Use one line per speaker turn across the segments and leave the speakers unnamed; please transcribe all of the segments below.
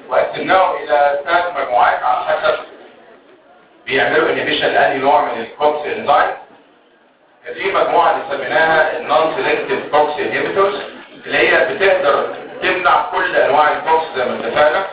وقسمناهم الى ثلاث مجموعات على حسب بيعملوا انهبيشن لاني نوع من الكوكس انزايم في مجموعه اللي سميناها النون سيلكتيف كوكس انهبيتورز اللي هي بتقدر تمنع كل انواع الكوكس زي ما اتفقنا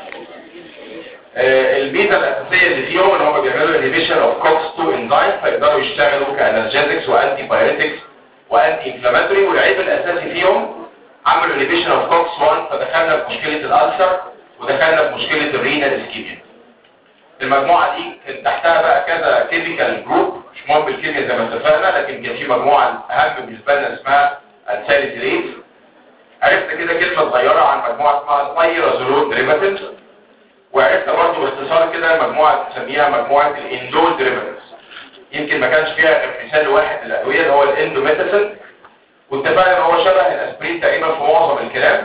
آه، الميزه الاساسيه اللي فيهم ان هم بيعملوا انهبيشن اوف كوكس 2 انزايم فيقدروا يشتغلوا كانرجيتكس وانتي بايريتكس وانتي انفلاماتوري والعيب الاساسي فيهم عملوا انهبيشن اوف كوكس 1 فدخلنا في مشكله الالسر ودخلنا في مشكله الرينال اسكيميا المجموعه دي كان تحتها بقى كذا كيميكال جروب مش مهم بالكيمياء زي ما اتفقنا لكن كان في مجموعه اهم بالنسبه لنا اسمها الساليسيليز عرفت كده كلمه صغيره عن مجموعه اسمها البايرازولون ديريفاتيفز وعرفنا برضه باختصار كده مجموعه بنسميها مجموعه الاندول ديريفاتيفز يمكن ما كانش فيها غير مثال واحد للادويه اللي هو الاندوميثاسين واتفقنا ان هو شبه الاسبرين تقريبا في معظم الكلام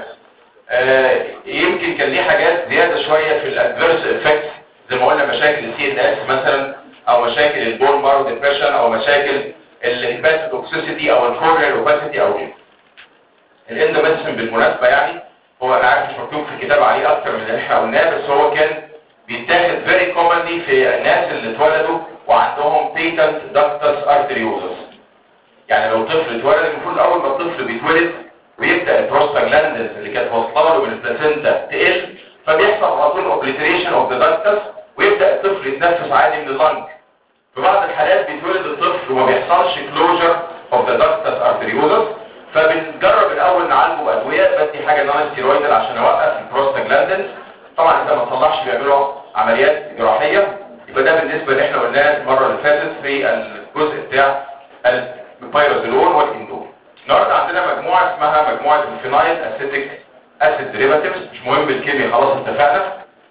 آه يمكن كان ليه حاجات زياده شويه في الادفيرس افكتس زي ما قلنا مشاكل السي ان اس مثلا او مشاكل البون مارو ديبريشن او مشاكل الهيباتوتوكسيسيتي او الكورنيال اوباسيتي او غيره الاندوميثاسين بالمناسبه يعني هو انا عارف مش مكتوب في الكتاب عليه اكتر من اللي احنا قلناه بس هو كان بيتاخد فيري كومنلي في الناس اللي اتولدوا وعندهم بيتنت داكتس ارتريوزس يعني لو طفل اتولد المفروض اول ما الطفل بيتولد ويبدا البروستاجلاندز اللي كانت واصله له من البلاسينتا تقل فبيحصل على طول اوبليتريشن اوف ذا داكتس ويبدا الطفل يتنفس عادي من اللنج في بعض الحالات بيتولد الطفل وما بيحصلش كلوجر اوف ذا داكتس ارتريوزس فبنجرب الاول نعالجه بادويه بدي حاجه نون ستيرويدال عشان اوقف البروستاجلاندز طبعا اذا ما طلعش بيعملوا عمليات جراحيه يبقى ده بالنسبه اللي احنا قلناه المره اللي فاتت في الجزء بتاع البايرازولون والاندول النهارده عندنا مجموعه اسمها مجموعه الفينايل اسيتيك اسيد ديريفاتيفز مش مهم الكيمياء خلاص اتفقنا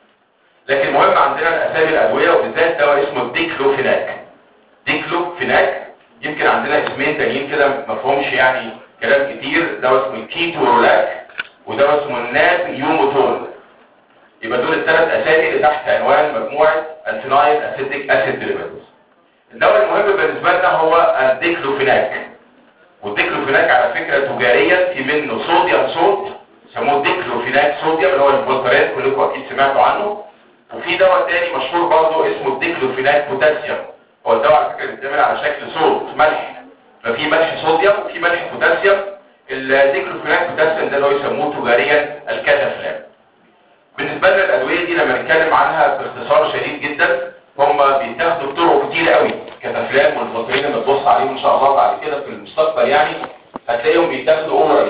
لكن مهم عندنا الاسامي الادويه وبالذات دواء اسمه الديكلوفيناك ديكلوفيناك يمكن عندنا اسمين تانيين كده ما فيهمش يعني كلام كتير دواء اسمه الكيتورولاك ودواء اسمه الناب يوموتول يبقى دول الثلاث اسامي اللي تحت عنوان مجموعه الفينايل اسيتيك اسيد ديريفاتيفز الدواء المهم بالنسبه لنا هو الديكلوفيناك والديكلوفيناك على فكره تجاريا في منه صوديوم صوت سموه ديكلوفيناك صوديوم اللي هو الفولترات كلكم اكيد سمعتوا عنه وفي دواء تاني مشهور برضه اسمه الديكلوفيناك بوتاسيوم هو الدواء على فكره بيتعمل على شكل صوت ملح ففي ملح صوديوم وفي ملح بوتاسيوم الديكلوفيناك بوتاسيوم ده اللي هو يسموه تجاريا الكاتافلام بالنسبه لنا الادويه دي لما نتكلم عنها باختصار شديد جدا هم بيتاخدوا بطرق كتير قوي كتفلام والفطرين اللي تبص عليهم ان شاء الله بعد كده في المستقبل يعني هتلاقيهم بيتاخدوا اورالي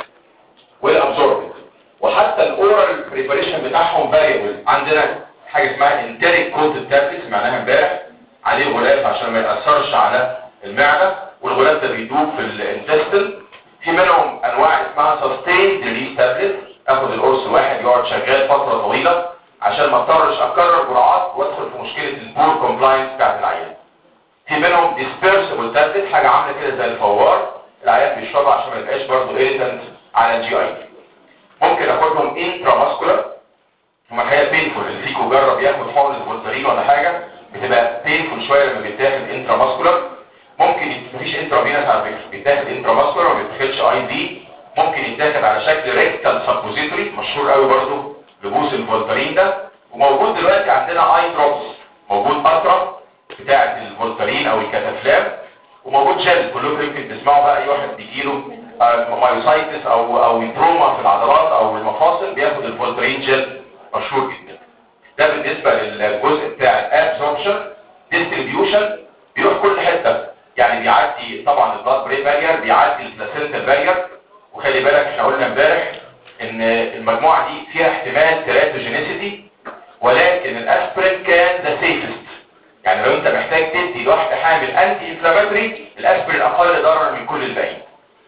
والابزوربنت وحتى الاورال بريباريشن بتاعهم فاريبل عندنا حاجه اسمها انتريك كود تابلت سمعناها امبارح عليه غلاف عشان ما ياثرش على المعده والغلاف ده بيدوب في الانتستين في منهم انواع اسمها سستين ريليس تابلت اخد القرص واحد يقعد شغال فتره طويله عشان ما اضطرش اكرر جرعات وادخل في مشكله البور كومبلاينس بتاعت العيان في منهم ديسبيرسبل تابلت حاجه عامله كده زي الفوار العيان بيشربها عشان ما يبقاش برضه ايريتنت على الجي اي ممكن اخدهم انترا ماسكولار هم الحقيقه بينفول اللي فيكم جرب ياخد حقن الفولترين ولا حاجه بتبقى بينفول شويه لما بيتاخد انترا ماسكولار ممكن يت- مفيش انترا فينس على فكره بيتاخد انترا ماسكولار ما بيتاخدش اي دي ممكن يتاخد على شكل ريكتال سبوزيتوري مشهور قوي برضه لبوس الفولترين ده وموجود دلوقتي عندنا اي دروبس موجود قطره بتاعه الفولترين او الكتافلام وموجود جل كلكم يمكن تسمعوا بقى اي واحد بيجيله آه، مايوسايتس او او تروما في العضلات او المفاصل بياخد الفولترين جل مشهور جدا ده بالنسبه للجزء بتاع الابزوربشن ديستريبيوشن بيروح كل حته يعني بيعدي طبعا البلاد برين بارير بيعدي البلاسينتا بارير وخلي بالك احنا قلنا امبارح ان المجموعه دي فيها احتمال تيراتوجينيسيتي ولكن الاسبرين كان ذا سيفست يعني لو انت محتاج تدي لواحد حامل انتي انفلاماتوري الاسبرين اقل ضررا من كل الباقيين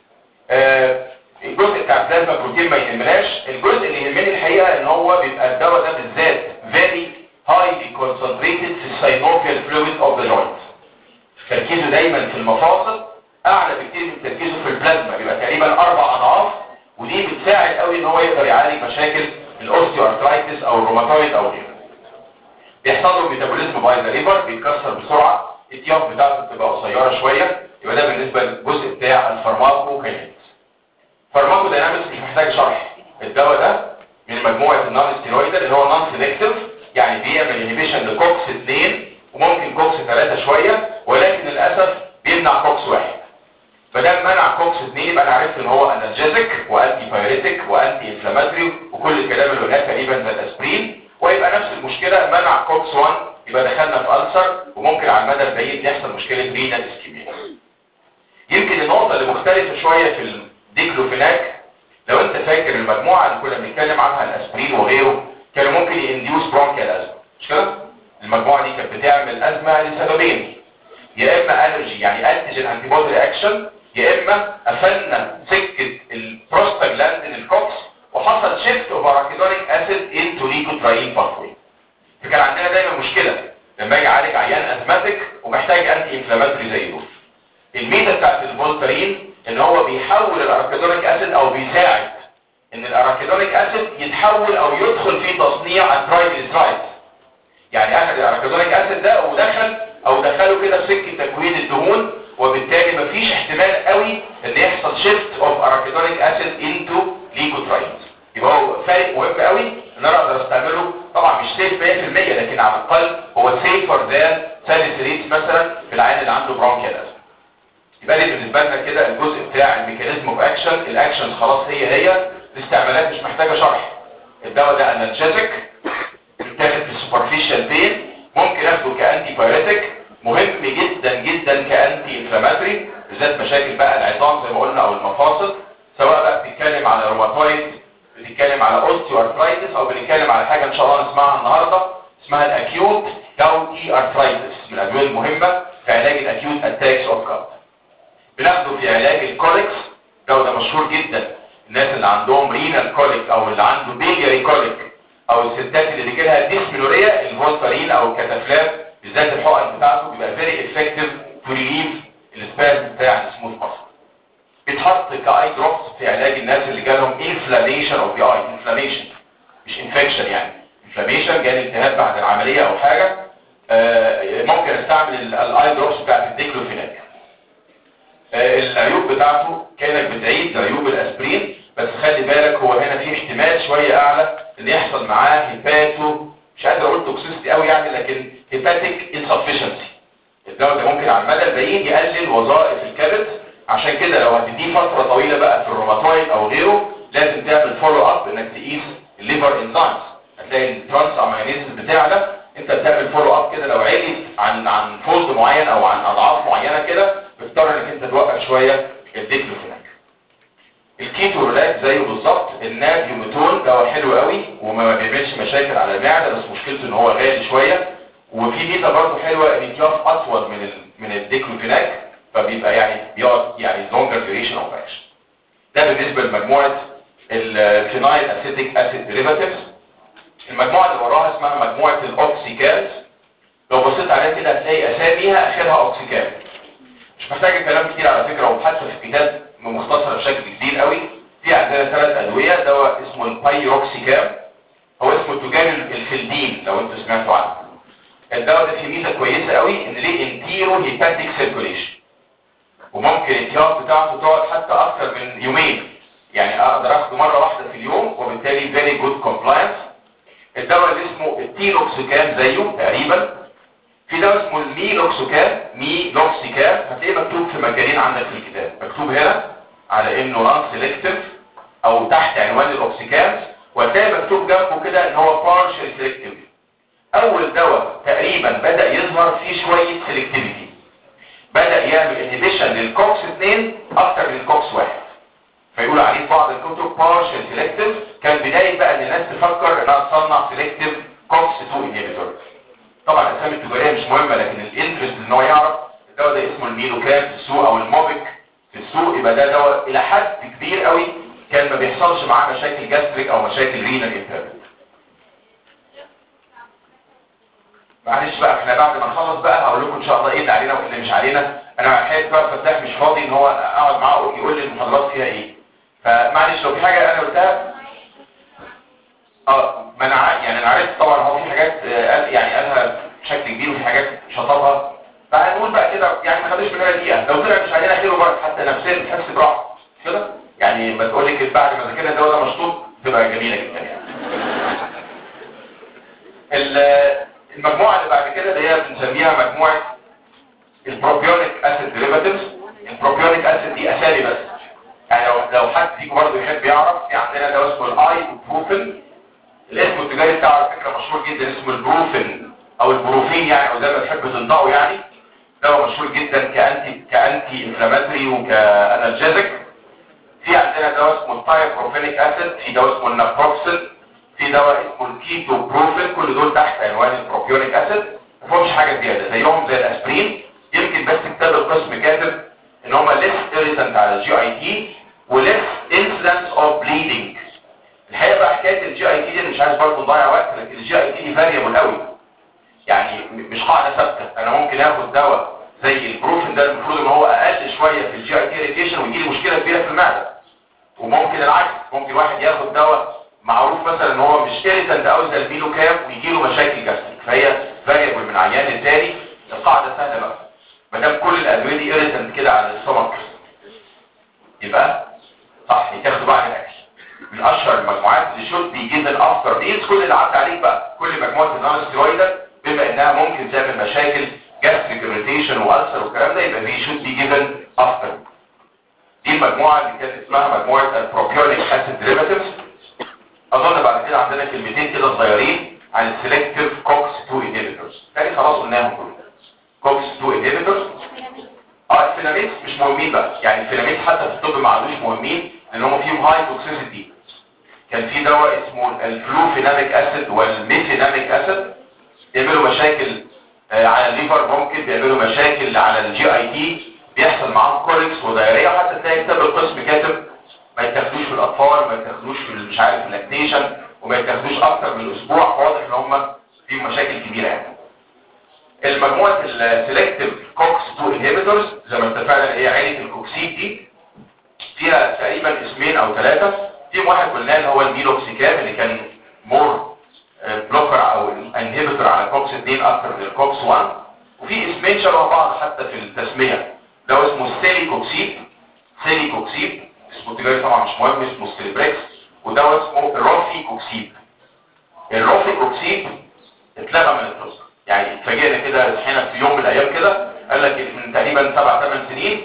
آه، الجزء بتاع البلازما بروتين ما يهمناش الجزء اللي يهمني الحقيقه ان هو بيبقى الدواء ده بالذات very highly concentrated في الساينوفيال فلويد اوف ذا جوينت تركيزه دايما في المفاصل اعلى بكتير من تركيزه في البلازما بيبقى تقريبا اربع اضعاف ودي بتساعد قوي ان هو يقدر يعالج مشاكل الاوستيو ارثرايتس او الروماتويد او غيره بيحصل له ميتابوليزم باي ذا ليفر بيتكسر بسرعه التياب بتاعته بتبقى قصيره شويه يبقى ده بالنسبه للجزء بتاع الفارماكو كاينيتكس فارماكو داينامكس مش محتاج شرح الدواء ده من مجموعه النون ستيرويد اللي هو نون سيلكتيف يعني بيعمل انهبيشن لكوكس 2 وممكن كوكس 3 شويه ولكن للاسف بيمنع كوكس واحد فدام منع كوكس 2 يبقى انا عرفت ان هو انرجيزك وانتي بايريتك وانتي انفلاماتري وكل الكلام اللي قلناه تقريبا زي الاسبرين ويبقى نفس المشكله منع كوكس 1 يبقى دخلنا في ألسر وممكن على المدى البعيد يحصل مشكله رينال اسكيميا يمكن النقطه اللي مختلفه شويه في الديكلوفيناك لو انت فاكر المجموعه اللي كنا بنتكلم عنها الاسبرين وغيره كانوا ممكن ينديوس برونكيال ازمه مش كده المجموعه دي كانت بتعمل ازمه لسببين يا اما الرجي يعني انتيجين انتي بودي رياكشن يا اما قفلنا سكه البروستاجلاندين الكوكس وحصل شيفت اوف اراكيدونيك اسيد انتو ليكوتراين باثوي فكان عندنا دايما مشكله لما اجي اعالج عيان ازماتيك ومحتاج انتي انفلاماتوري زي دول الميزه بتاعت الفولترين ان هو بيحول الاراكيدونيك اسيد او بيساعد ان الاراكيدونيك اسيد يتحول او يدخل في تصنيع الترايجليسرايد يعني اخذ الاراكيدونيك اسيد ده ودخل او دخله كده في سكه تكوين الدهون وبالتالي مفيش احتمال قوي ان يحصل شيفت اوف اراكيدونيك اسيد انتو ليكوتراينز يبقى هو فارق مهم قوي ان انا اقدر استعمله طبعا مش سيف 100% لكن على الاقل هو سيفر ذان ساليسيليتس مثلا في العيان اللي عنده برونكيال اسيد يبقى دي بالنسبه لنا كده الجزء بتاع الميكانيزم اوف اكشن الاكشنز خلاص هي هي الاستعمالات مش محتاجه شرح الدواء ده انالجيزك بيتاخد في السوبرفيشال بين ممكن اخده كانتي بايريتك مهم جدا جدا كانتي انفلاماتري بالذات مشاكل بقى العظام زي ما قلنا او المفاصل سواء بقى بتتكلم على روماتويد بتتكلم على اوستيو ارثرايتس او بنتكلم على حاجه ان شاء الله نسمعها النهارده اسمها الاكيوت كاوتي ارثرايتس من الادويه المهمه في علاج الاكيوت اتاكس اوف كاوت بناخده في علاج الكوليكس ده ده مشهور جدا الناس اللي عندهم رينال كوليك او اللي عنده بيلياري كوليك او الستات اللي بيجي لها ديسمينوريا الفولتارين او الكتافلاب بالذات الحقن بتاعته بيبقى فيري افكتيف تو ريليف السباز بتاع السموث ماسل بيتحط كاي دروبس في علاج الناس اللي جالهم انفلاميشن اوف ذا اي انفلاميشن مش انفكشن يعني انفلاميشن جالي التهاب بعد العمليه او حاجه آه ممكن استعمل الاي دروبس بتاعت الديكلوفيناك آه العيوب بتاعته كانت بتعيد عيوب الاسبرين بس خلي بالك هو هنا في احتمال شويه اعلى ان يحصل معاه هيباتو مش قادر اقول توكسيستي قوي يعني لكن هيباتيك انسفشنسي الدواء ده ممكن على المدى البعيد يقلل وظائف الكبد عشان كده لو هتديه فتره طويله بقى في الروماتويد او غيره لازم تعمل فولو اب انك تقيس الليفر انزيمز هتلاقي الترانس امينيز بتاع ده انت بتعمل فولو اب كده لو عليت عن عن فولد معين او عن اضعاف معينه كده بتضطر انك انت توقف شويه الديكلوفيناك الكيتو ريلاكس زيه بالظبط النابيوميتون دواء حلو قوي وما بيعملش مشاكل على المعده بس مشكلته ان هو غالي شويه وفي ميزه برضه حلوه ان يتلاف اطول من ال من الديكلوفيناك فبيبقى يعني بيقعد يعني longer duration of action ده بالنسبه لمجموعه الفينايل اسيتيك اسيد ديريفاتيفز المجموعه اللي وراها اسمها مجموعه الاوكسيكالز لو بصيت عليها كده هتلاقي اساميها اخرها اوكسيكال مش محتاج كلام كتير على فكره وحتى في الكتاب مختصره بشكل كبير قوي في عندنا ثلاث ادويه دواء اسمه البايروكسيكام هو اسمه تجار الفلدين لو انتوا سمعتوا عنه الدواء ده فيه ميزه كويسه قوي ان ليه انتيرو هيباتيك سيركوليشن وممكن الاتياف بتاعته تقعد حتى اكثر من يومين يعني اقدر اخده مره واحده في اليوم وبالتالي فيري جود كومبلاينس الدواء اللي اسمه التيلوكسيكام زيه تقريبا في دواء اسمه الميلوكسيكام ميلوكسيكام هتلاقيه مكتوب في مكانين عندك في الكتاب مكتوب هنا على انه نون سيلكتيف او تحت عنوان الاوكسيكام وهتلاقي مكتوب جنبه كده ان هو بارشل سيلكتيف اول دواء تقريبا بدا يظهر فيه شويه سيلكتيفيتي بدأ يعمل انهبيشن للكوكس 2 اكتر من الكوكس 1 فيقول عليه بعض الكتب بارشل سيلكتيف كان بداية بقى ان الناس تفكر انها تصنع سيلكتيف كوكس 2 انهبيتور طبعا الاسامي التجارية مش مهمة لكن الانترست ان هو يعرف الدواء ده اسمه الميلوكام في السوق او الموبيك في السوق يبقى ده دواء الى حد كبير قوي كان ما بيحصلش معاه مشاكل جاستريك او مشاكل رينال انترنت معلش بقى احنا بعد ما نخلص بقى هقول لكم ان شاء الله ايه اللي علينا وايه اللي مش علينا انا حكايه بقى فتاح مش فاضي ان هو اقعد معاه يقول لي المحاضرات فيها ايه فمعلش لو في حاجه انا قلتها اه ما انا ع- يعني انا عرفت طبعا هو في حاجات آه، قال يعني قالها بشكل كبير وفي حاجات شطبها فهنقول بقى كده يعني ما خدوش مننا دقيقه لو طلع مش علينا خير وبركه حتى نفسيا بتحس براحه مش كده يعني ما تقول لك بعد ما ذاكرنا الدواء ده مشطوب تبقى جميله جدا يعني اسمه الاي بروفن الاسم التجاري بتاعه على فكره مشهور جدا اسمه البروفن او البروفين يعني او زي ما تحب تنطقه يعني دواء مشهور جدا كانتي كانتي انفلاماتوري وكانالجيزك في عندنا دواء اسمه التايبروفينيك اسيد في دواء اسمه النابروكسل في دواء اسمه الكيتو بروفين كل دول تحت عنوان البروبيونيك اسيد ما فيهمش حاجه زياده زيهم زي الاسبرين يمكن بس كتاب القسم كاتب ان هم less irritant على الجي اي تي وليس incidence of bleeding الحقيقه بقى حكايه الجي اي تي دي مش عايز برضه نضيع وقت لكن الجي اي تي دي فاريبل قوي يعني مش قاعده ثابته انا ممكن اخد دواء زي البروفين ده المفروض ان هو اقل شويه في الجي اي تي اريتيشن ويجي لي مشكله كبيره في المعده وممكن العكس ممكن واحد ياخد دواء معروف مثلا ان هو مش irritant قوي زي البيلو كام ويجي له مشاكل جاستريك فهي فاريبل من عيان للتاني القاعده سهله بقى ما دام كل الادويه دي irritant كده على السtomach يبقى صح يتاخدوا بعد الاكل من اشهر المجموعات اللي شوت بي جيفن افتر ميلز كل اللي عدى عليك بقى كل مجموعه النون ستيرويدال بما انها ممكن تعمل مشاكل جاستريك اريتيشن والسر والكلام ده يبقى دي شوت بي جيفن افتر دي المجموعه اللي كانت اسمها مجموعه البروبيونيك اسيد ديريفاتيفز اظن بعد كده عندنا كلمتين كده صغيرين عن السيلكتيف كوكس 2 انهبيتورز تاني خلاص قلناهم كلهم كوكس 2 انهبيتورز اه الفيلامينز مش مهمين بقى يعني الفيلامينز حتى في الطب ما عادوش مهمين لان هم فيهم هاي توكسيسيتي كان في دواء اسمه الفلوفيناميك اسيد والميثيناميك اسيد بيعملوا مشاكل آه على الليفر ممكن بيعملوا مشاكل على الجي اي تي بيحصل معاهم كوليكس ودايريه وحتى تلاقي كتاب القسم كاتب ما يتاخدوش في الاطفال ما يتاخدوش في مش عارف اللاكتيشن وما يتاخدوش اكتر من اسبوع واضح ان هم فيهم مشاكل كبيره يعني المجموعه السيلكتيف كوكس 2 انهبيتورز زي ما اتفقنا هي عيله الكوكسيد دي فيها تقريبا اسمين او ثلاثه فيهم واحد قلنا اللي هو الميلوكسيكاب اللي كان مور بلوكر او انهبيتور على كوكس 2 اكتر من الكوكس 1 وفي اسمين شبه بعض حتى في التسميه ده اسمه السيليكوكسيد سيليكوكسيد اسمه تجاري طبعا مش مهم اسمه ستيلبريكس وده اسمه الروفيكوكسيد الروفيكوكسيد اتلغى من الطب يعني اتفاجئنا كده صحينا في يوم من الايام كده قال لك من تقريبا سبع ثمان سنين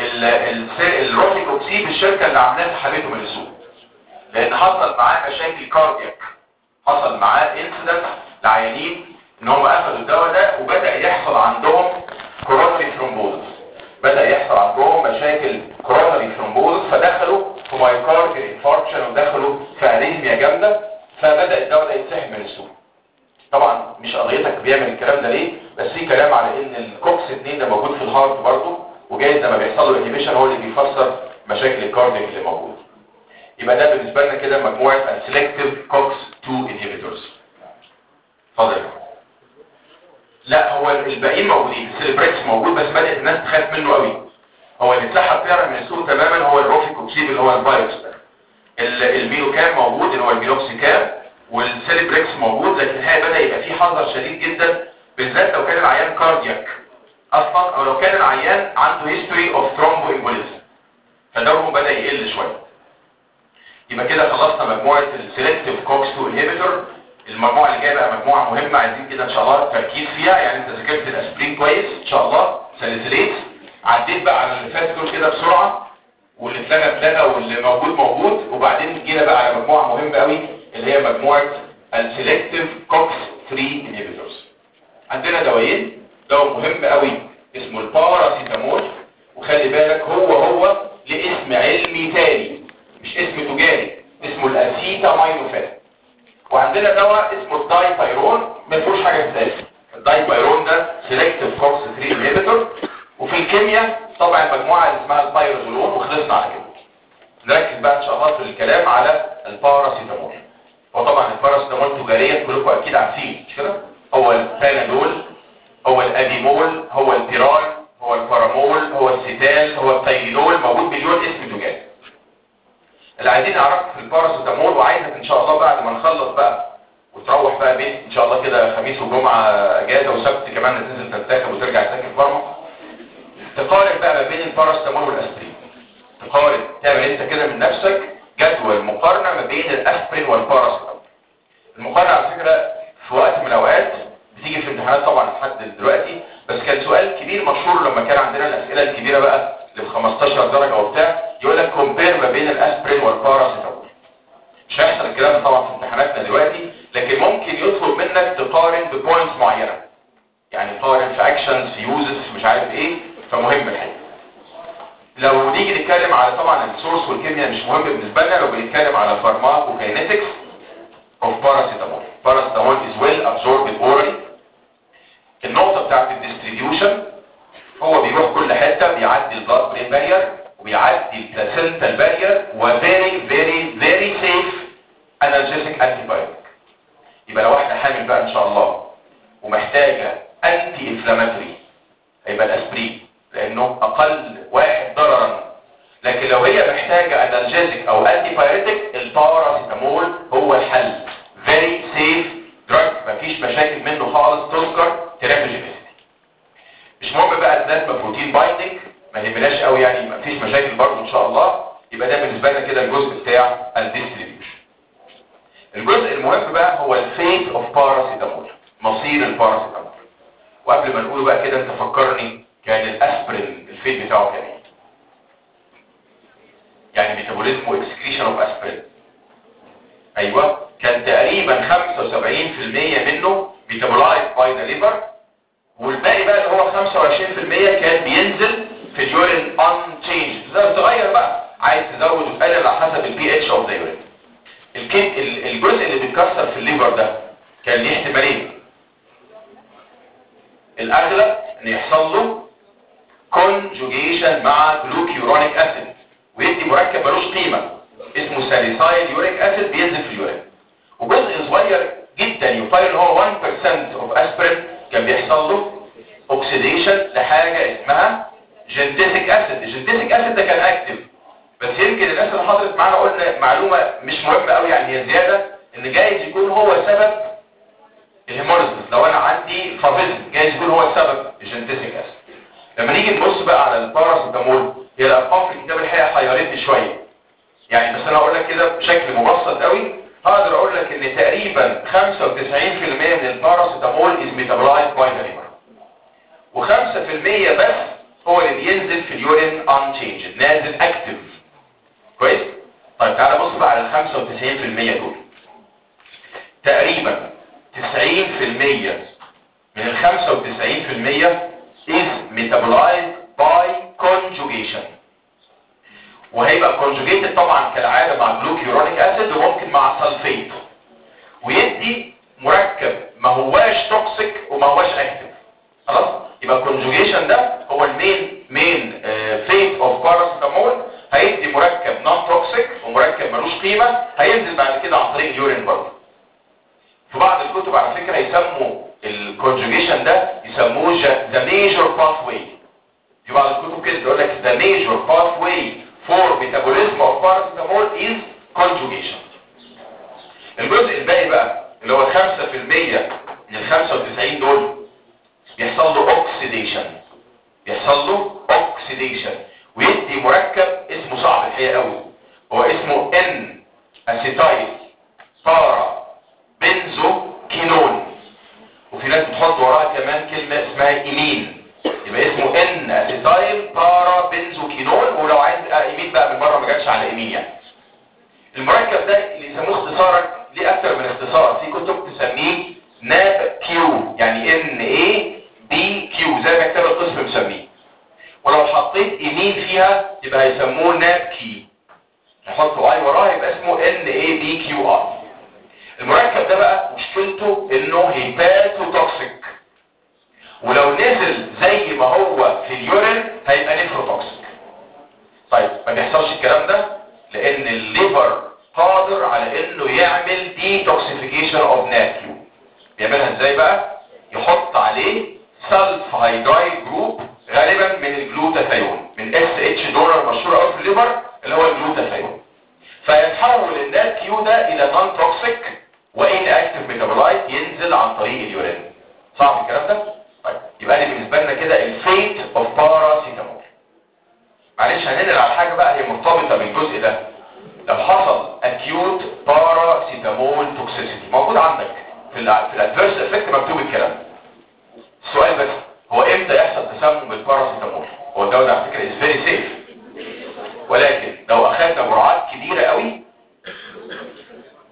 الروفيكوكسيد الشركه اللي عاملاه سحبته من السوق لان حصل معاه مشاكل كاردياك حصل معاه انسيدنت لعيانين ان هم اخذوا الدواء ده وبدا يحصل عندهم كورونري ثرومبوزس بدا يحصل عندهم مشاكل كورونري ثرومبوزس فدخلوا في مايكارديال انفاركشن ودخلوا في اريثميا جامده فبدا الدواء ده يتسحب من السوق طبعا مش قضيتك بيعمل الكلام ده ليه بس في كلام على ان الكوكس 2 ده موجود في الهارت برضه وجايز لما بيحصل له انهبيشن هو اللي بيفسر مشاكل الكاردياك اللي موجود يبقى ده بالنسبه لنا كده مجموعه السلكتيف كوكس 2 انهبيتورز اتفضل لا هو الباقيين موجودين السيلبريكس موجود بس بدات الناس تخاف منه قوي هو اللي اتسحب فعلا من السوق تماما هو الروفيكوكسيب اللي هو الفيروس ده الميلوكام موجود اللي هو الميلوكسيكام والسيلبريكس موجود لكن الحقيقه بدا يبقى فيه حذر شديد جدا بالذات لو كان العيان كاردياك اصلا او لو كان العيان عنده هيستوري اوف ثرومبو امبوليزم فدورهم بدا يقل شويه يبقى كده خلصنا مجموعه السيلكتيف كوكس 2 انهبيتور المجموعه اللي جايه بقى مجموعه مهمه عايزين كده ان شاء الله تركيز فيها يعني انت ذاكرت الاسبرين كويس ان شاء الله ساليسيليت عديت بقى على اللي فات دول كده بسرعه واللي اتلغى اتلغى واللي موجود موجود وبعدين جينا بقى على مجموعه مهمه قوي اللي هي مجموعه السيلكتيف كوكس 3 انهبيتورز عندنا دوايين دواء مهم قوي اسمه الباراسيتامول وخلي بالك هو هو لاسم علمي تاني مش اسم تجاري اسمه الاسيتامينوفان وعندنا دواء اسمه الدايبايرون ما فيهوش حاجه تتقال الدايبايرون ده سيلكتيف كوكس 3 انهبيتور وفي الكيمياء طبعا المجموعه اللي اسمها البايروزولون وخلصنا على كده نركز بقى ان شاء الله في الكلام على الباراسيتامول وطبعا الباراسيتامول تجاريا كلكم اكيد عارفين مش كده هو البانادول هو الاديمول هو البيرال هو البارامول هو السيتال هو التايلول موجود مليون اسم تجاري اللي عايزين نعرفه في الباراسيتامول وعايزك ان شاء الله بعد ما نخلص بقى وتروح بقى بيت ان شاء الله كده خميس وجمعه اجازه وسبت كمان تنزل تنتخب وترجع تذاكر فارما تقارن بقى ما بين الباراسيتامول والاسبرين تقارن تعمل انت كده من نفسك جدول مقارنه ما بين الاسبرين والباراسيتامول المقارنه على فكره في وقت من الاوقات بتيجي في امتحانات طبعا لحد دلوقتي بس كان سؤال كبير مشهور لما كان عندنا الاسئله الكبيره بقى اللي ب 15 درجه وبتاع يقول لك كومبير ما بين الاسبرين والباراسيتامول مش هيحصل الكلام ده طبعا في امتحاناتنا دلوقتي لكن ممكن يطلب منك تقارن ببوينتس معينه يعني قارن في اكشنز في يوزز مش عارف ايه فمهم الحقيقه لو نيجي نتكلم على طبعا السورس والكيمياء مش مهم بالنسبه لنا لو بنتكلم على فارماكوكاينetics of paracetamol paracetamol is well absorbed orally النقطة بتاعت الديستريبيوشن هو بيروح كل حتة بيعدي البلاد برين بارير وبيعدي البلاسنتال بارير وفيري فيري فيري سيف انالجيسيك انتي بايوتيك يبقى لو واحدة حامل بقى ان شاء الله ومحتاجة انتي انفلاماتوري هيبقى الاسبرين لانه اقل واحد ضررا لكن لو هي محتاجة انالجيسيك او انتي بايوتيك الباراسيتامول هو الحل فيري سيف دراج مفيش مشاكل منه خالص تذكر ترافيجينيسيتي مش مهم بقى البلازما بروتين بايندنج ما يهمناش قوي يعني مفيش مشاكل برضه ان شاء الله يبقى ده بالنسبه لنا كده الجزء بتاع الديستريبيوشن الجزء المهم بقى هو الفيت اوف باراسيتامول مصير الباراسيتامول وقبل ما نقول بقى كده انت فكرني كان الاسبرين الفيت بتاعه كان ايه يعني ميتابوليزم واكسكريشن اوف اسبرين ايوه كان تقريبا 75% منه ميتابولايز باي ذا ليفر والباقي بقى اللي هو 25% كان بينزل في اليورين ان تشينج ده بتغير بقى عايز تزود وتقلل على حسب البي اتش اوف ذا يورين الجزء اللي بيتكسر في الليفر ده كان ليه احتمالين الاغلب ان يحصل له كونجوجيشن مع جلوكيورونيك اسيد ويدي مركب ملوش قيمه اسمه ساليسايل يوريك اسيد بينزل في اليورين وجزء صغير جدا يقال ان هو 1% اوف اسبرين كان بيحصل له اوكسيديشن لحاجه اسمها جنتيسيك اسيد الجنتيسيك اسيد ده كان اكتف بس يمكن الناس اللي حضرت معانا قلنا معلومه مش مهمه قوي يعني هي زياده ان جايز يكون هو سبب الهيموريزم لو انا عندي فافيزم جايز يكون هو السبب الجنتيسيك اسيد لما نيجي نبص بقى على الباراسيتامول هي الارقام في الكتاب الحقيقه حيرتني شويه يعني بس انا هقول لك كده بشكل مبسط قوي هقدر اقول لك ان تقريبا 95% من الباراسيتامول از ميتابولايزد باي ذا ليفر و5% بس هو اللي بينزل في اليورين انشينجد نازل اكتف كويس طيب تعالى بص بقى على ال 95% دول تقريبا 90% من ال 95% is metabolized by conjugation وهيبقى كونجوجيتد طبعا كالعادة مع جلوكيورونيك اسيد وممكن مع سلفيت ويدي مركب ما هواش توكسيك وما هواش اكتف خلاص يبقى الكونجوجيشن ده هو المين مين فيت اوف باراسيتامول هيدي مركب نون توكسيك ومركب ملوش قيمه هينزل بعد كده عن طريق اليورين برضه في بعض الكتب على فكره يسموا الكونجوجيشن ده يسموه ذا ميجور باث واي في بعض الكتب كده تقول لك ذا ميجور باث واي for metabolism of paracetamol is conjugation الجزء الباقي بقى اللي هو 5% من ال 95 دول بيحصل له اوكسيديشن بيحصل له اوكسيديشن ويدي مركب اسمه صعب الحقيقه قوي هو اسمه ان اسيتايل بارا بنزو كينون وفي ناس بتحط وراها كمان كلمه اسمها ايمين يبقى اسمه ان اسيتايل بارا بنزوكينول ولو عايز ايمين بقى من بره ما جاتش على ايمين يعني المركب ده اللي يسموه اختصارا ليه اكتر من اختصار في كتب تسميه ناب كيو يعني ان اي بي كيو زي ما كتاب القسم مسميه ولو حطيت ايمين فيها يبقى هيسموه ناب كي نحط اي وراه يبقى اسمه ان اي بي كيو ار المركب ده بقى مشكلته انه هيباتو توكسيك ولو نزل زي ما هو في اليورين هيبقى نيفروتوكسيك طيب ما بيحصلش الكلام ده لان الليفر قادر على انه يعمل ديتوكسيفيكيشن اوف ناتيو بيعملها ازاي بقى يحط عليه سلف هيدرايد جروب غالبا من الجلوتاثيون من اس اتش دونر مشهور قوي في الليفر اللي هو الجلوتاثيون فيتحول النات كيو ده الى نون توكسيك وان اكتف ميتابولايت ينزل عن طريق اليورين صعب الكلام ده طيب يبقى دي بالنسبه لنا كده الفيت اوف باراسيتامول معلش هننقل على حاجه بقى هي مرتبطه بالجزء ده لو حصل اكيوت باراسيتامول توكسيسيتي موجود عندك في ال في الادفيرس افكت مكتوب الكلام السؤال بس هو امتى يحصل تسمم بالباراسيتامول هو الدواء ده على فكره از فيري سيف ولكن لو اخذنا جرعات كبيره قوي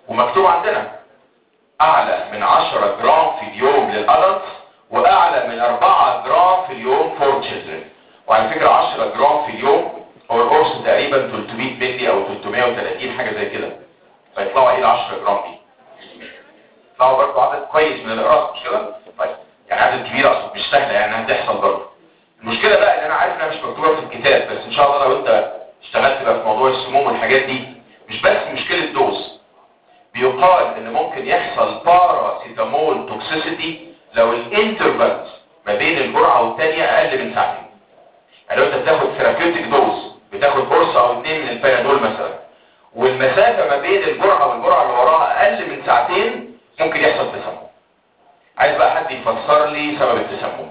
ومكتوب عندنا اعلى من 10 جرام في اليوم للادلت واعلى من 4 جرام في اليوم فور تشيلدرن وعلى فكرة 10 جرام في اليوم هو القرص تقريبا 300 مللي او 330 حاجة زي كده فيطلعوا ايه ال 10 جرام دي يطلعوا برضه عدد كويس من الاقراص مش كده طيب يعني عدد كبير اقصد مش سهله يعني هتحصل برضه المشكله بقى ان انا عارف انها مش مكتوبه في الكتاب بس ان شاء الله لو انت اشتغلت بقى في موضوع السموم والحاجات دي مش بس مشكله دوز بيقال ان ممكن يحصل باراسيتامول توكسيسيتي لو الانترفال ما بين الجرعه والثانيه اقل من ساعتين يعني لو انت بتاخد ثيرابيوتيك دوز بتاخد قرص او اثنين من البانادول مثلا والمسافه ما بين الجرعه والجرعه اللي وراها اقل من ساعتين ممكن يحصل تسمم عايز بقى حد يفسر لي سبب التسمم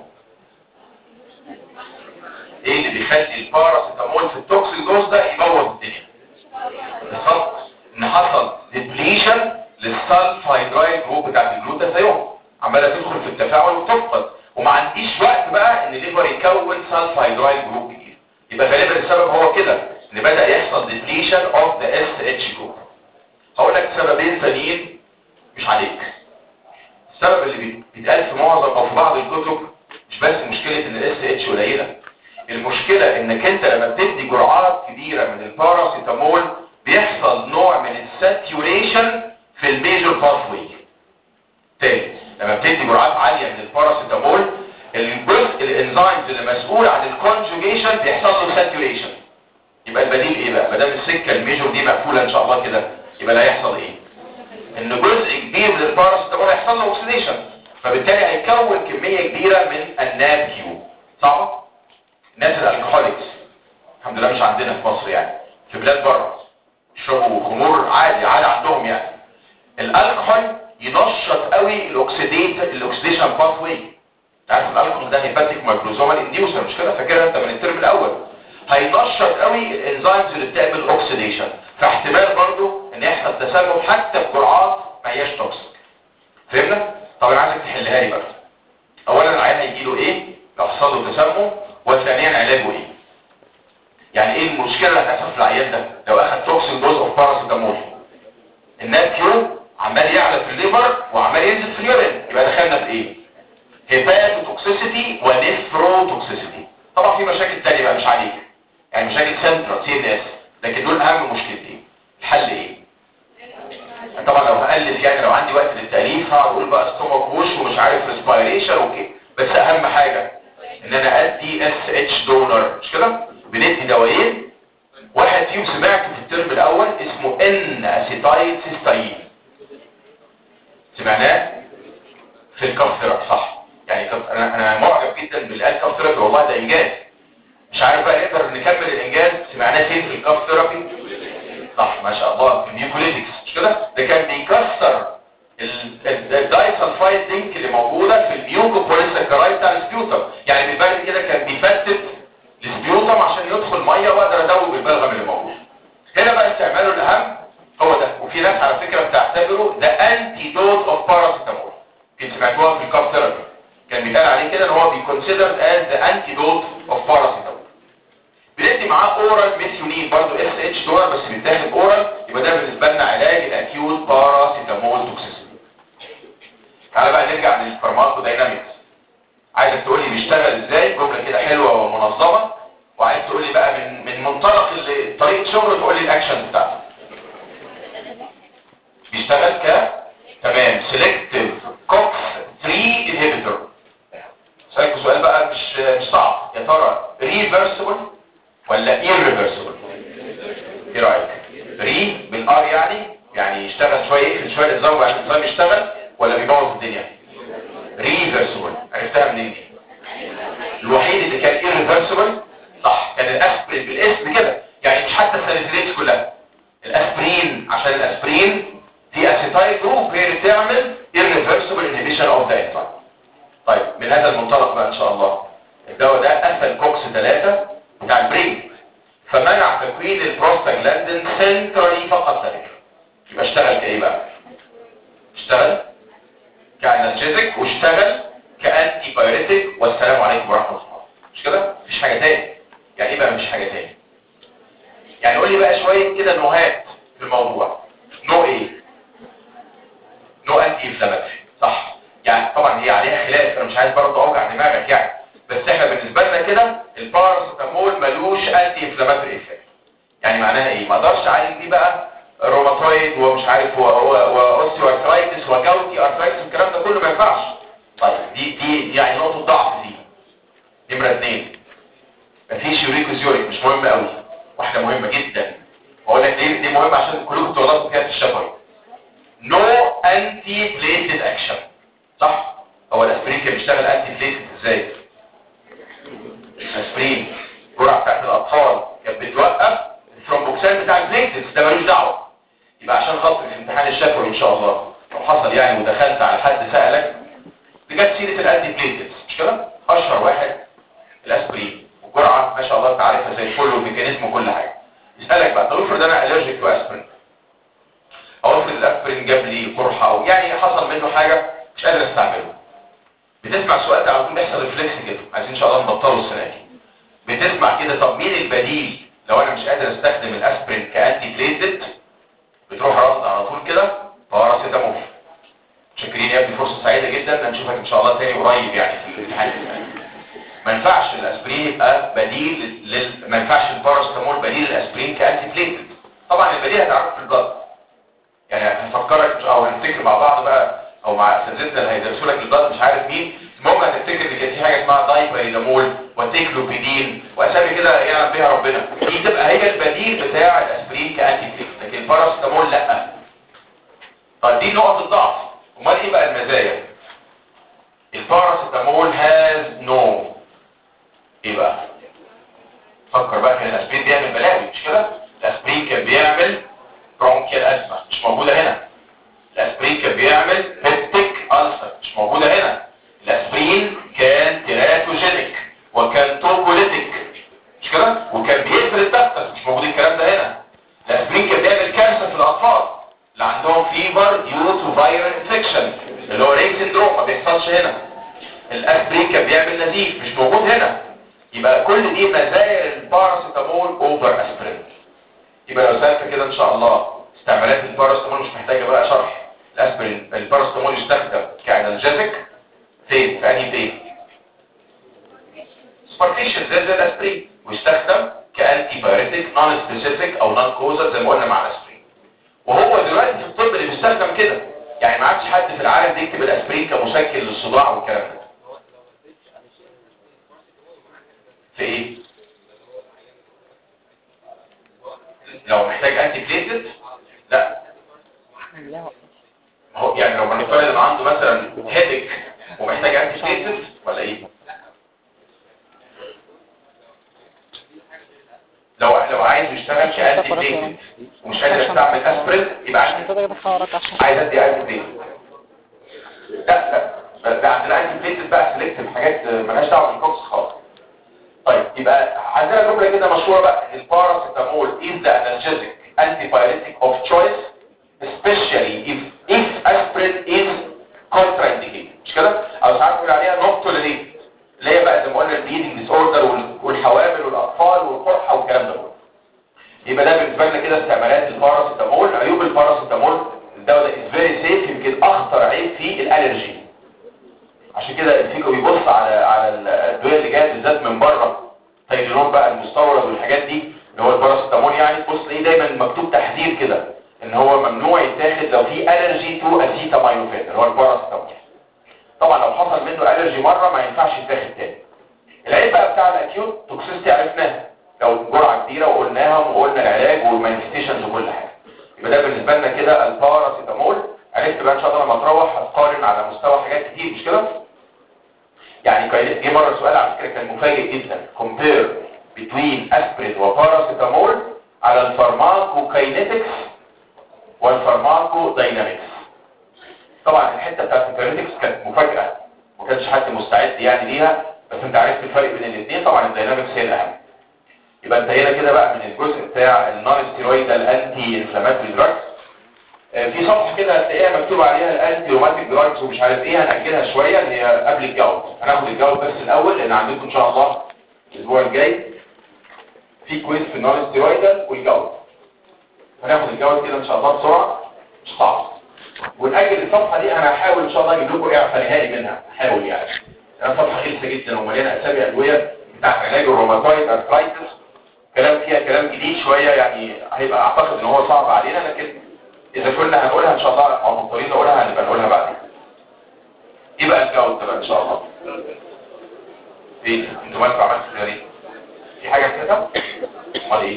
ايه اللي بيخلي الباراسيتامول في التوكسيك دوز ده يبوظ الدنيا بالظبط ان حصل ديبليشن للسالفايدرايد جروب بتاعت الجلوتاثيون عماله تدخل في التفاعل وتفقد وما عنديش وقت بقى ان الليفر يكون سالفايدرايد جروب جديد يبقى غالبا السبب هو كده ان بدا يحصل ديبليشن اوف ذا اس اتش جروب هقول لك سببين ثانيين مش عليك السبب اللي بيتقال في معظم او في بعض الكتب مش بس مشكله ان الاس اتش قليله المشكله انك انت لما بتدي جرعات كبيره من الباراسيتامول بيحصل نوع من الساتيوريشن في الميجور باثوي تاني لما بتدي جرعات عاليه من الباراسيتامول الجزء الانزيمز اللي مسؤول عن الكونجوجيشن بيحصل له ساتيوريشن يبقى البديل ايه بقى ما دام السكه الميجور دي مقفوله ان شاء الله كده يبقى اللي هيحصل ايه ان جزء كبير من الباراسيتامول هيحصل له اوكسيديشن فبالتالي هيكون كميه كبيره من الناب كيو صح الناس الالكحوليكس الحمد لله مش عندنا في مصر يعني في بلاد بره يشربوا خمور عادي عادي عندهم يعني الالكحول ينشط قوي الاكسيديت الاكسيديشن باث واي عارف الالكحول ده هيباتيك مايكروزومال انديوسر مش كده فاكرها انت من الترم الاول هينشط قوي الانزيمز اللي بتعمل اوكسيديشن فاحتمال برضو ان يحصل تسمم حتى بجرعات ما هياش توكسيك فهمنا طب انا عايزك تحلها لي بقى اولا العيان هيجي له ايه لو حصل له تسمم وثانيا علاجه ايه يعني ايه المشكله اللي هتحصل في العيان ده لو اخد توكسين دوز اوف باراسيتامول النات كيو عمال يعلى في الليفر وعمال ينزل في اليورين يبقى دخلنا في ايه هيباتو توكسيسيتي ونفرو توكسيسيتي طبعا في مشاكل تانية بقى مش عليك يعني مشاكل سنترال سي ان اس لكن دول اهم مشكلتين الحل ايه طبعا لو هقلل يعني لو عندي وقت للتاليف هقعد اقول بقى ستومك ووش ومش عارف ريسبيريشن وكده بس اهم حاجه ان انا ادي اس اتش دونر مش كده بندي دوايين واحد فيهم سمعته في الترم الاول اسمه ان اسيتايل سيستاين سمعناه في الكاف ثيرابي صح يعني كف... انا انا معجب جدا بالقال كاف ثيرابي والله ده انجاز مش عارف بقى نقدر نكمل الانجاز سمعناه فين في الكاف ثيرابي صح ما شاء الله في النيوكليتكس مش كده ده كان بيكسر الدايسلفايد زنك اللي موجوده في الميوكو بوليساكرايد بتاع السبيوتم يعني بالبلد كده كان بيفتت السبيوتم عشان يدخل ميه واقدر ادوب البلغم اللي موجود هنا بقى استعماله الاهم هو ده وفي ناس على فكره بتعتبره ده انتي دوز اوف باراسيتامول كنت سمعتوها في الكاب ثيرابي كان بيتقال عليه كده ان هو بيكونسيدر از ذا انتي دوز اوف باراسيتامول بندي معاه اورال ميثيونين برضه اس اتش دولار بس بيتاخد اورال يبقى ده بالنسبه لنا علاج الاكيوت باراسيتامول توكسيسيتي تعالى بقى نرجع للفارماكو داينامكس عايزك تقول لي بيشتغل ازاي جمله كده حلوه ومنظمه وعايز تقول لي بقى من من منطلق اللي- طريقه شغله تقول لي الاكشن بتاعته بيشتغل ك تمام سيلكتيف كوكس 3 انهبيتور سألك سؤال بقى مش مش صعب يا ترى ريفرسبل ولا irreversible ايه رايك ري بالار يعني يعني يشتغل شويه يقفل شويه النظام وبعد النظام يشتغل ولا بيبوظ الدنيا ريفرسبل عرفتها منين دي الوحيد اللي كان irreversible صح كان الاسبرين بالاسم كده يعني مش حتى الساليسيليتس كلها الاسبرين عشان الاسبرين دي اسيتايل جروب هي اللي بتعمل irreversible inhibition of the enzyme طيب من هذا المنطلق بقى ان شاء الله الدواء ده قفل كوكس 3 بتاع البرين فمنع تكوين البروستاجلاندين سنترالي فقط لا غير يبقى اشتغل كايه بقى اشتغل كانالجيزك واشتغل كانتي بايوريتك والسلام عليكم ورحمه الله مش كده مفيش حاجه تاني يعني ايه بقى مفيش حاجه تاني يعني قول لي بقى شويه كده نوهات في الموضوع نوع ايه انتي انفلاماتوري صح يعني طبعا هي عليها خلاف انا مش عايز برضه اوجع دماغك يعني بس احنا بالنسبه لنا كده الباراسيتامول ملوش انتي انفلاماتوري افكت يعني معناها ايه ما اقدرش اعالج دي بقى روماتويد ومش عارف واوستيو ارثرايتس وجاوتي ارثرايتس الكلام ده كله ما ينفعش طيب دي دي دي يعني نقطه ضعف دي نمره اثنين مفيش يوريكوز يوريك مش مهم قوي واحده مهمه جدا بقول لك ليه دي مهمه عشان كلكم تغلطوا فيها في الشفوي نو انتي بليتد اكشن صح هو الاسبرين كان بيشتغل انتي بليتد ازاي الاسبرين الجرعه بتاعت الاطفال كانت بتوقف الثرومبوكسان بتاع البليتلز ده ملوش دعوه يبقى عشان خاطر الامتحان الشفوي ان شاء الله لو حصل يعني ودخلت على حد سالك بجد سيره الانتي بليتلز مش كده اشهر واحد الاسبرين والجرعه ما شاء الله انت عارفها زي الفل والميكانيزم وكل حاجه يسالك بقى طب افرض انا الرجيك تو اسبرين او افرض الاسبرين جاب لي قرحه او يعني حصل منه حاجه مش قادر استعمله بتسمع السؤال ده على طول بيحصل ريفلكس كده عايزين ان شاء الله نبطله السنه دي بتسمع كده طب مين البديل لو انا مش قادر استخدم الاسبرين كانتي بليتد بتروح رد على طول كده باراسيتامول شاكرين يا ابني فرصه سعيده جدا هنشوفك ان شاء الله تاني قريب يعني في الامتحان ما ينفعش الاسبرين يبقى بديل لل... ما ينفعش الباراسيتامول بديل للاسبرين كانتي بليتد طبعا البديل هتعرفه في البلد يعني هنفكرك او هنفتكر مع بعض بقى او مع اساتذتنا اللي هيدرسوا لك البلد مش عارف مين المهم هتفتكر ان كان في حاجه اسمها دايبريدامول وتيكلوبيدين واسامي كده يعلم بيها ربنا دي تبقى هي البديل بتاع الاسبرين كانتي بليتد لكن الباراسيتامول لا طيب دي نقطه ضعف امال ايه بقى المزايا الباراسيتامول هاز نو ايه بقى فكر بقى كان الاسبرين بيعمل بلاوي مش كده الاسبرين كان بيعمل برونكيال ازمه مش موجوده هنا الاسبرين كان بيعمل بيبتيك ألسر مش موجوده هنا الاسبرين كان تيراتوجينيك وكان توكوليتيك مش كده وكان بيقفل الدفتر مش موجود الكلام ده هنا الاسبرين كان بيعمل كارثه في الاطفال اللي عندهم فيبر ديو تو فايرال انفكشن اللي هو ريك سندروم ما بيحصلش هنا الاسبرين كان بيعمل نزيف مش موجود هنا يبقى كل دي مزايا الباراسيتامول اوفر اسبرين يبقى لو سالت كده ان شاء الله استعمالات الباراسيتامول مش محتاجه بقى شرح الاسبرين الباراسيتامول يستخدم كانالجيزيك فين في انهي فين سبارتيشن زي زي الاسبرين ويستخدم كانتي بايريتيك نون سبيسيفيك او نون كوزا زي ما قلنا مع الاسبرين وهو دلوقتي في الطب اللي بيستخدم كده يعني ما عادش حد في العالم بيكتب الاسبرين كمسكن للصداع والكلام ده في ايه لو محتاج انتي بليتد لا هو يعني لو بنفترض ان عنده مثلا هيدك ومحتاج انتي بليتد ولا ايه لو لو عايز يشتغل كانتي بليتد ومش قادر يستعمل اسبرين يبقى عايز عايز ادي انتي بليتد لا لا ده عندنا انتي بليتد بقى سيلكتيف حاجات مالهاش دعوه بالكوكس خالص طيب يبقى عندنا جمله كده مشهوره بقى الباراسيتامول is the analgesic antipyretic of choice especially if if aspirin is contraindicated مش كده او ساعات بنقول عليها not tolerated اللي هي بقى زي ما قلنا البليدنج ديس اوردر والحوامل والاطفال والقرحه والكلام ده كله يبقى ده بالنسبه لنا كده استعمالات الباراسيتامول عيوب الباراسيتامول الدواء ده is very safe يمكن اخطر عيب فيه الالرجي عشان كده الفيكو بيبص على على الادويه اللي جايه بالذات من بره تايلينول بقى المستورد والحاجات دي اللي هو الباراسيتامول يعني تبص تلاقيه دايما مكتوب تحذير كده ان هو ممنوع يتاخد لو في الرجي تو اسيتامينوفين اللي هو الباراسيتامول طبعا لو حصل منه الرجي مره ما ينفعش يتاخد تاني العيب بقى بتاع الاكيوت توكسيستي عرفناها لو جرعه كبيره وقلناهم وقلنا العلاج والمانيفستيشنز وكل حاجه يبقى ده بالنسبه لنا كده الباراسيتامول عرفت بقى ان شاء الله لما تروح هتقارن على مستوى حاجات كتير مش كده يعني كان جه مره سؤال على فكره كان مفاجئ جدا compare between aspirin وباراسيتامول على الفارماكوكاينetics والفارماكو داينامكس طبعا الحته بتاعت الكاينetics كانت مفاجاه ما كانش حد مستعد يعني ليها بس انت عرفت الفرق بين الاثنين طبعا الداينامكس هي الاهم يبقى انت هنا كده بقى من الجزء بتاع النون ستيرويدال انتي انفلاماتوري دراجز في صفحه كده هتلاقيها مكتوب عليها الانتي روماتيك دراجز ومش عارف ايه هنأجلها شويه اللي هي قبل الجواب هناخد الجواب بس الاول لان عندكم ان شاء الله الاسبوع الجاي في كويز في النون ستيرويدال والجواب هناخد الجواب كده ان شاء الله بسرعه مش صعب ونأجل الصفحه دي انا هحاول ان شاء الله اجيب لكم اعفاء نهائي منها هحاول يعني انا صفحه غلسه جدا ومليانه اسامي ادويه بتاعت علاج الروماتويد ارثرايتس كلام فيها كلام جديد شويه يعني هيبقى اعتقد ان هو صعب علينا لكن اذا كنا هنقولها ان شاء الله او مضطرين نقولها هنبقى نقولها بعدين ايه بقى الجو ده بقى ان شاء الله ايه انتوا مالكم عملتوا كده ليه في حاجه كده امال ايه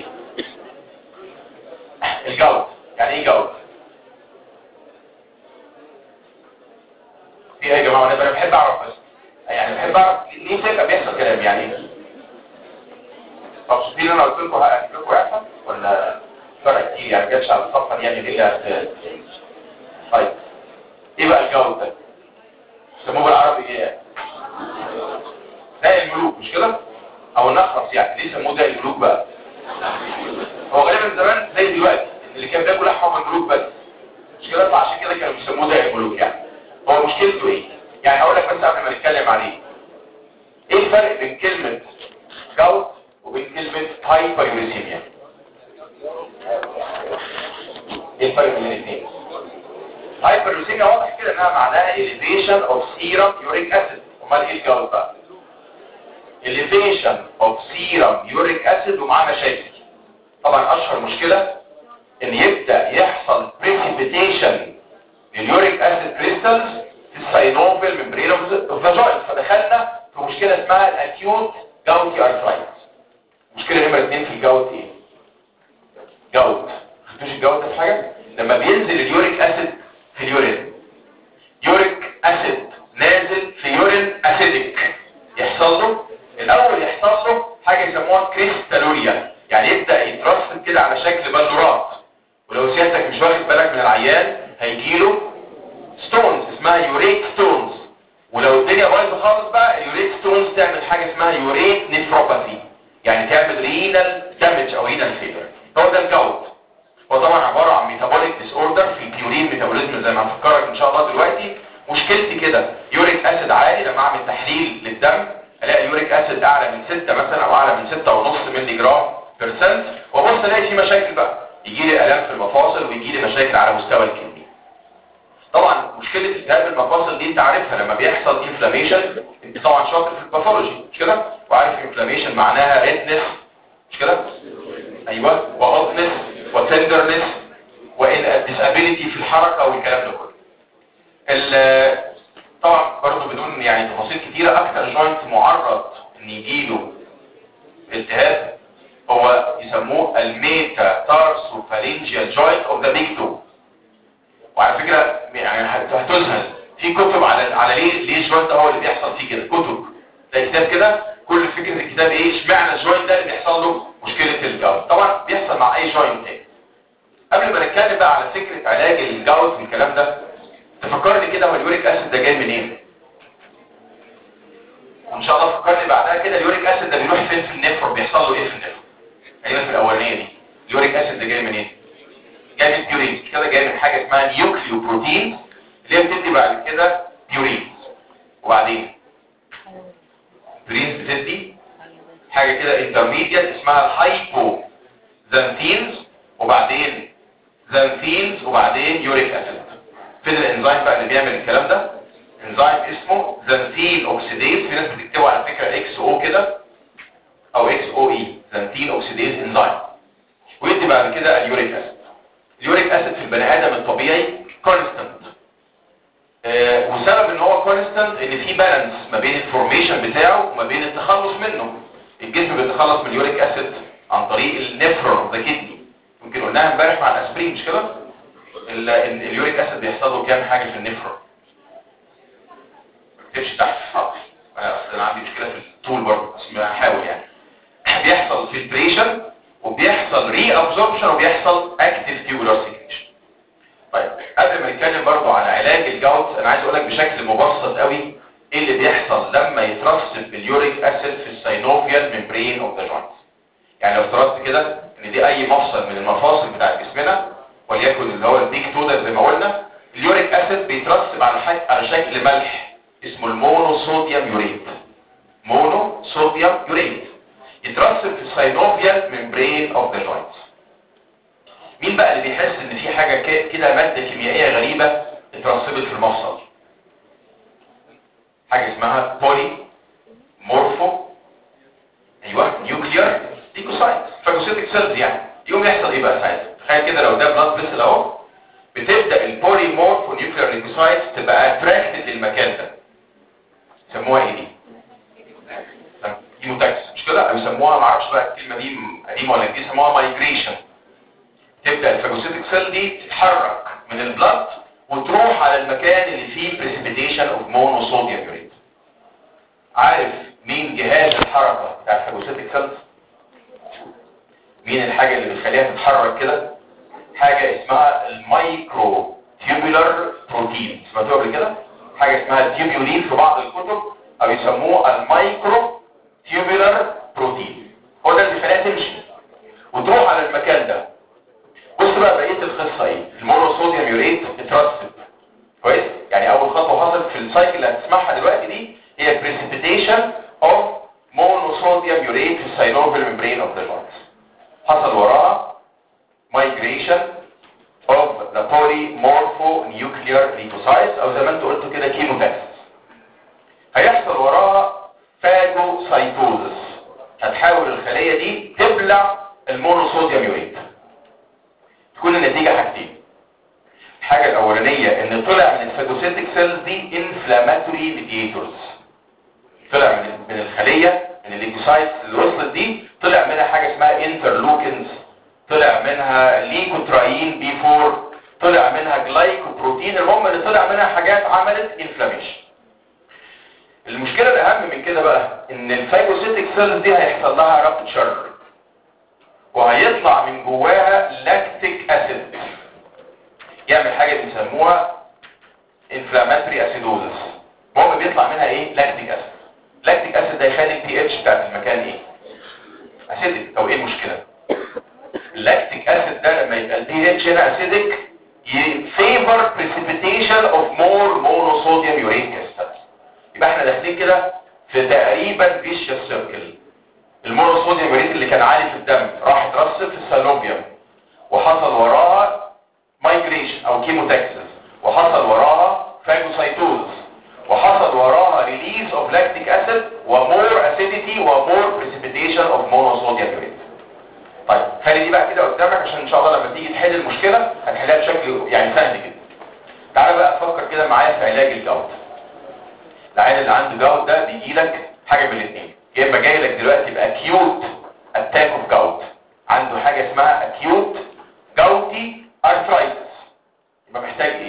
الجود يعني ايه جود في ايه يا جماعه انا بحب اعرف بس يعني بحب اعرف ليه فجاه بيحصل كلام يعني مبسوطين انا قلت لكم هاجيب لكم احسن ولا فرق كتير يعني جاتش على الصفحه دي يعني دي اللي طيب ايه بقى الجود ده يسموه بالعربي ايه داء الملوك مش كده او النخرس يعني ليه سموه داء الملوك بقى هو غالبا زمان زي دلوقتي اللي كان بياكل لحمه الملوك بس مش كده فعشان كده كانوا بيسموه داء الملوك يعني هو مشكلته ايه يعني هقول لك بس قبل ما نتكلم عليه ايه الفرق بين كلمه جوت وبين كلمه هايبريوريسيميا ايه الفرق بين الاثنين هايبريوريسيميا واضح كده انها معناها elevation of serum uric acid امال ايه الجوت بقى elevation of serum uric acid ومعاه مشاكل طبعا اشهر مشكلة ان يبدأ يحصل precipitation لليوريك acid crystals في الساينوفيل ممبرين اوف ذا جوينت فدخلنا في مشكلة اسمها الاكيوت جاوتي ارثرايتس مشكلة نمرة اتنين في الجوت ايه جوت خدتوش الجوت في حاجة لما بينزل اليوريك اسيد في اليورين يوريك اسيد نازل في يورين اسيدك يحصل له الاول يحصل له حاجة يسموها كريستالوريا يعني يبدأ يترسب كده على شكل بلورات ولو سيادتك مش واخد بالك من العيان هيجيله ستونز اسمها يوريك ستونز ولو الدنيا بايظه خالص بقى اليوريك ستونز تعمل حاجة اسمها يوريك نيفروباثي يعني تعمل رينال دامج او رينال فيبر هو ده الجوت هو طبعا عبارة عن ميتابوليك ديس اوردر في البيورين ميتابوليزم زي ما هفكرك ان شاء الله دلوقتي مشكلتي كده يوريك اسيد عالي لما اعمل تحليل للدم الاقي يوريك اسيد اعلى من 6 مثلا او اعلى من 6.5 مللي جرام بيرسنت وابص الاقي في مشاكل بقى يجي لي الام في المفاصل ويجي لي مشاكل على مستوى الكدني طبعا مشكله التهاب المفاصل دي انت عارفها لما بيحصل انفلاميشن انت طبعا شاطر في الباثولوجي مش كده وعارف انفلاميشن معناها ريدنس مش كده ايوه وهوتنس وتندرنس وان ديسابيليتي في الحركه والكلام ده كله طبعا برضه بدون يعني تفاصيل كتيره اكتر جوينت معرض ان يجيله التهاب هو يسموه الميتا تارسو فالينجيال جوينت اوف ذا بيج تو وعلى فكره يعني هتذهل في كتب على على ليه ليه الجوينت هو اللي بيحصل فيه كده كتب ده كتاب كده كل فكره الكتاب ايه اشمعنى الجوينت ده اللي بيحصل له مشكله الجوت طبعا بيحصل مع اي جوينت تاني قبل ما نتكلم بقى على فكره علاج الجوت والكلام ده تفكرني كده هو اليوريك اسيد ده جاي منين وان شاء الله فكرني بعدها كده اليوريك اسيد ده بيروح فين في النفر بيحصل له ايه في النفر ايوه في الاولانيه دي اليوريك اسيد ده جاي منين جاي من البيورين كده جاي من حاجه اسمها نيوكليو بروتين اللي هي بتدي بعد كده بيورين وبعدين بيورين بتدي حاجه كده انترميديت اسمها الهايبو زانثينز وبعدين زانثينز وبعدين يوريك اسيد فين الانزيم بقى اللي بيعمل الكلام ده انزيم اسمه زانثين اوكسيديز في ناس بتكتبه على فكره اكس او كده او اكس او اي زانثين اوكسيديز انزيم ويدي بعد كده اليوريك اسيد اليوريك اسيد في البني ادم الطبيعي كونستانت آه وسبب ان هو كونستانت ان في بالانس ما بين الفورميشن بتاعه وما بين التخلص منه الجسم بيتخلص من اليوريك اسيد عن طريق النفرون اوف ذا كدني يمكن قلناها امبارح مع الاسبرين مش كده اليوريك اسيد بيحصل له كام حاجه في النفرون ما بكتبش تحت حاضر انا اصل انا عندي مشكله في الطول برضه بس هحاول يعني بيحصل فلتريشن وبيحصل ري ابزوربشن وبيحصل اكتيف تيوبولار سيكريشن طيب قبل ما نتكلم برضه على علاج الجوت انا عايز اقول لك بشكل مبسط قوي ايه اللي بيحصل لما يترسب اليوريك اسيد في الساينوفيال ممبرين اوف ذا جوينت يعني لو افترضت كده ان دي اي مفصل من المفاصل بتاع جسمنا وليكن اللي هو البيك تودر زي ما قلنا اليوريك اسيد بيترسب على حاجة على شكل ملح اسمه المونو صوديوم يوريت مونو صوديوم يوريت يترسب في الساينوفيال ممبرين اوف ذا جوينت مين بقى اللي بيحس ان في حاجه كده ماده كيميائيه غريبه اترسبت تربط في المفصل حاجه اسمها بولي مورفو ايوه نيوكليير ليكوسايت فاجوسيتك سيلز يعني يقوم يحصل ايه بقى ساعتها تخيل كده لو ده بلاد فيسل اهو بتبدا البولي مورفو نيوكليير ليكوسايت تبقى اتراكتد للمكان ده يسموها ايه دي هيموتاكس مش كده او يسموها ما اعرفش بقى الكلمه دي قديمه ولا جديده يسموها مايجريشن تبدا الفاجوسيتك سيل دي تتحرك من البلاد وتروح على المكان اللي فيه بريسبيتيشن اوف مونوصوديوم يوريت عارف مين جهاز الحركه بتاع الفاجوسيتك سيلز مين الحاجه اللي بتخليها تتحرك كده حاجه اسمها المايكرو تيوبولار بروتين سمعتوها قبل كده حاجه اسمها التيوبولين في بعض الكتب او يسموه المايكرو تيوبولار بروتين هو ده اللي بيخليها تمشي وتروح على المكان ده بص بقى بقيه القصه ايه المونوصوديوم يوريت اترسب كويس يعني اول خطوه حصلت في السايكل اللي هتسمعها دلوقتي دي هي precipitation of monosodium urate في السينوفيل ممبرين اوف ذا لونجز حصل وراها migration of the polymorphonuclear leukocytes او زي ما انتوا قلتوا كده كيموتاكسس هيحصل وراها فاجوسايتوزس هتحاول الخليه دي تبلع المونوصوديوم يوريت تكون النتيجه حاجتين الحاجه الاولانيه ان طلع من الفاجوسيتك سيلز دي انفلاماتوري ميديتورز طلع من من الخليه من الليكوسايتس اللي وصلت دي طلع منها حاجه اسمها انترلوكنز طلع منها ليكوتراين بي 4 طلع منها جلايكوبروتين المهم اللي طلع منها حاجات عملت انفلاميشن المشكله الاهم من كده بقى ان الفايجوسيتك سيلز دي هيحصل لها رابتشر وهيطلع من جواها لاكتيك اسيد يعمل حاجه بيسموها انفلاماتوري اسيدوزس المهم بيطلع منها ايه لاكتيك اسيد لاكتيك اسيد ده يخلي البي اتش بتاعت المكان ايه اسيدك او ايه المشكله اللاكتيك اسيد ده لما يبقى البي اتش هنا اسيدك يفيفر بريسيبيتيشن اوف مور مونوصوديوم يوريك كريستالز يبقى احنا داخلين كده في تقريبا فيشيوس سيركل المونوصوديوم يوريت اللي كان عالي في الدم راح اترسب في السالوبيوم وحصل وراها مايجريشن او كيموتاكسس وحصل وراها فاجوسايتوز وحصل وراها ريليز اوف لاكتيك اسيد ومور اسيديتي ومور بريسيبيتيشن اوف مونوصوديوم يوريت طيب خلي دي بقى كده قدامك عشان ان شاء الله لما تيجي تحل المشكله هتحلها بشكل يعني سهل كده تعالى بقى تفكر كده معايا في علاج الجلد العيان اللي عنده جلد ده بيجي لك حاجه من الاثنين يا اما جاي لك دلوقتي باكيوت اتاك اوف جلد عنده حاجه اسمها اكيوت جلدي ارثرايتس يبقى محتاج ايه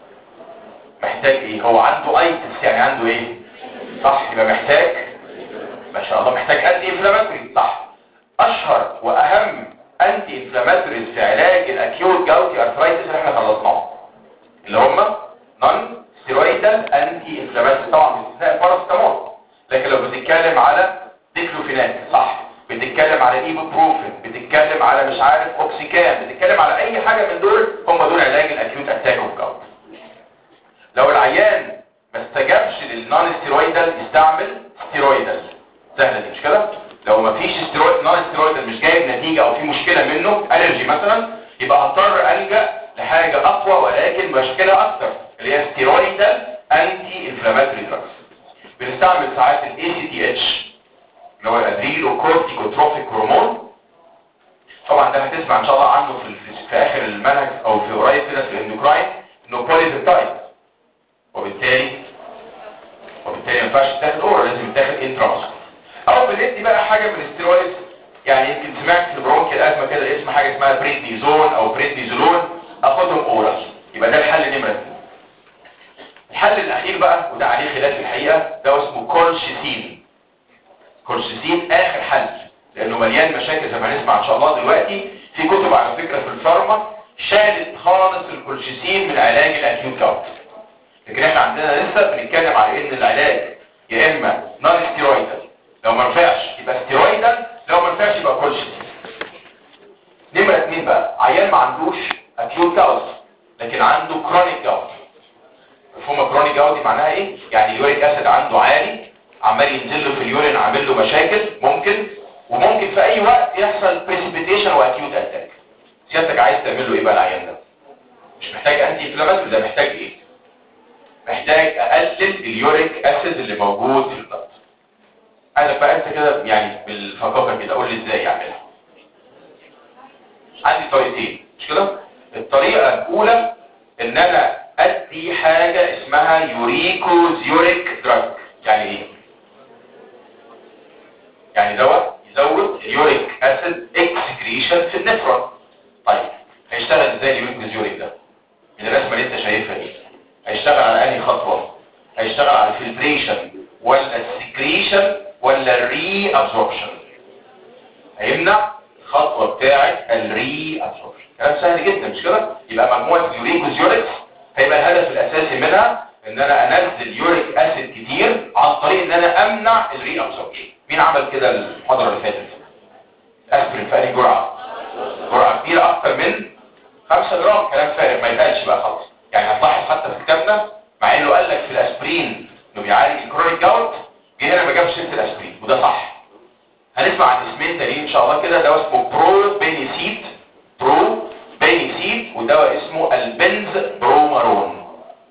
محتاج ايه هو عنده ايتس يعني عنده ايه صح يبقى محتاج ما شاء الله محتاج انتي انفلاماتوري صح اشهر واهم انتي انفلاماتوريز في علاج الاكيوت جلدي ارثرايتس اللي احنا خلصناه اللي هم نون ستيرويدال انتي انفلاماتوري طبعا باستثناء الباراسيتامول لكن لو بتتكلم على ديكلوفينات صح بتتكلم على ايبوبروفين بتتكلم على مش عارف اوكسيكان بتتكلم على اي حاجه من دول هم دول علاج الاكيوت اتاك اوف جلد لو العيان ما استجابش للنون ستيرويدال يستعمل ستيرويدال سهله دي مش كده لو ما فيش ستيرويد نون ستيرويدال مش جايب نتيجه او في مشكله منه الرجي مثلا يبقى هضطر الجا لحاجه اقوى ولكن مشكله اكتر اللي هي ستيرويدال انتي انفلاماتوري دراجز بنستعمل ساعات الاي سي تي اتش اللي هو الادرينو كورتيكوتروفيك هرمون طبعا ده هتسمع ان شاء الله عنه في, في اخر المنهج او في قريب كده في الاندوكراين انه بوليبيبتايد وبالتالي وبالتالي ما ينفعش تاخد اورال لازم تاخد انتراماسكول او بندي بقى حاجه من الستيرويدز يعني يمكن سمعت في البرونكيال ازمه كده اسم حاجه اسمها بريدنيزون او بريدنيزولون اخدهم اورال يبقى ده الحل نمره 2 الحل الاخير بقى وده عليه خلاف الحقيقه ده اسمه كولشيسين كولشيسين اخر حل لانه مليان مشاكل زي ما هنسمع ان شاء الله دلوقتي في كتب على فكره في الفارما شالت خالص الكولشيسين من علاج الاكيوت جاوت لكن احنا عندنا لسه بنتكلم على ان العلاج يا اما نون ستيرويدال لو ما نفعش يبقى ستيرويدال لو ما نفعش يبقى كولشيسين نمره اتنين بقى عيان ما عندوش اكيوت جاوت لكن عنده كرونيك جاوت مفهوم كرونيك جاوت معناها ايه يعني اليوريك اسيد عنده عالي عمال ينزل له في اليورين عامل له مشاكل ممكن وممكن في اي وقت يحصل بريسيبيتيشن واكيوت اتاك سيادتك عايز تعمل له ايه بقى العيان ده مش محتاج انتي انفلاماتوري ده محتاج ايه محتاج اقلل اليوريك اسيد اللي موجود في البلد عايزك بقى انت كده يعني بالفقاقه كده قول لي ازاي اعملها عندي طريقتين مش كده الطريقه الاولى ان انا ادي حاجه اسمها يوريكوز يوريك دراج يعني ايه يعني دواء يزود اليوريك اسيد اكسكريشن في النفرون طيب هيشتغل ازاي اليوريكوز يوريك ده من الرسمه اللي انت شايفها دي هيشتغل على انهي خطوه هيشتغل على الفلتريشن ولا السكريشن ولا الري ابزوربشن هيمنع الخطوه بتاعه الري ابزوربشن كلام سهل جدا مش كده يبقى مجموعه اليوريكوز يوريكس هيبقى الهدف الاساسي منها ان انا انزل يوريك اسيد كتير عن طريق ان انا امنع الري ابزوربشن مين عمل كده المحاضره اللي فاتت اسبرين في انهي جرعه جرعه كبيره اكتر من 5 جرام كلام فارغ ما يتقالش بقى خلاص يعني هتلاحظ حتى في كتابنا مع انه قال لك في الاسبرين انه بيعالج الكرونيك جاوت جه هنا ما جابش سيره الاسبرين وده صح هنسمع عن اسمين تانيين ان شاء الله كده دواء اسمه برو بينيسيد برو بينيسيد ودواء اسمه البنز برومارون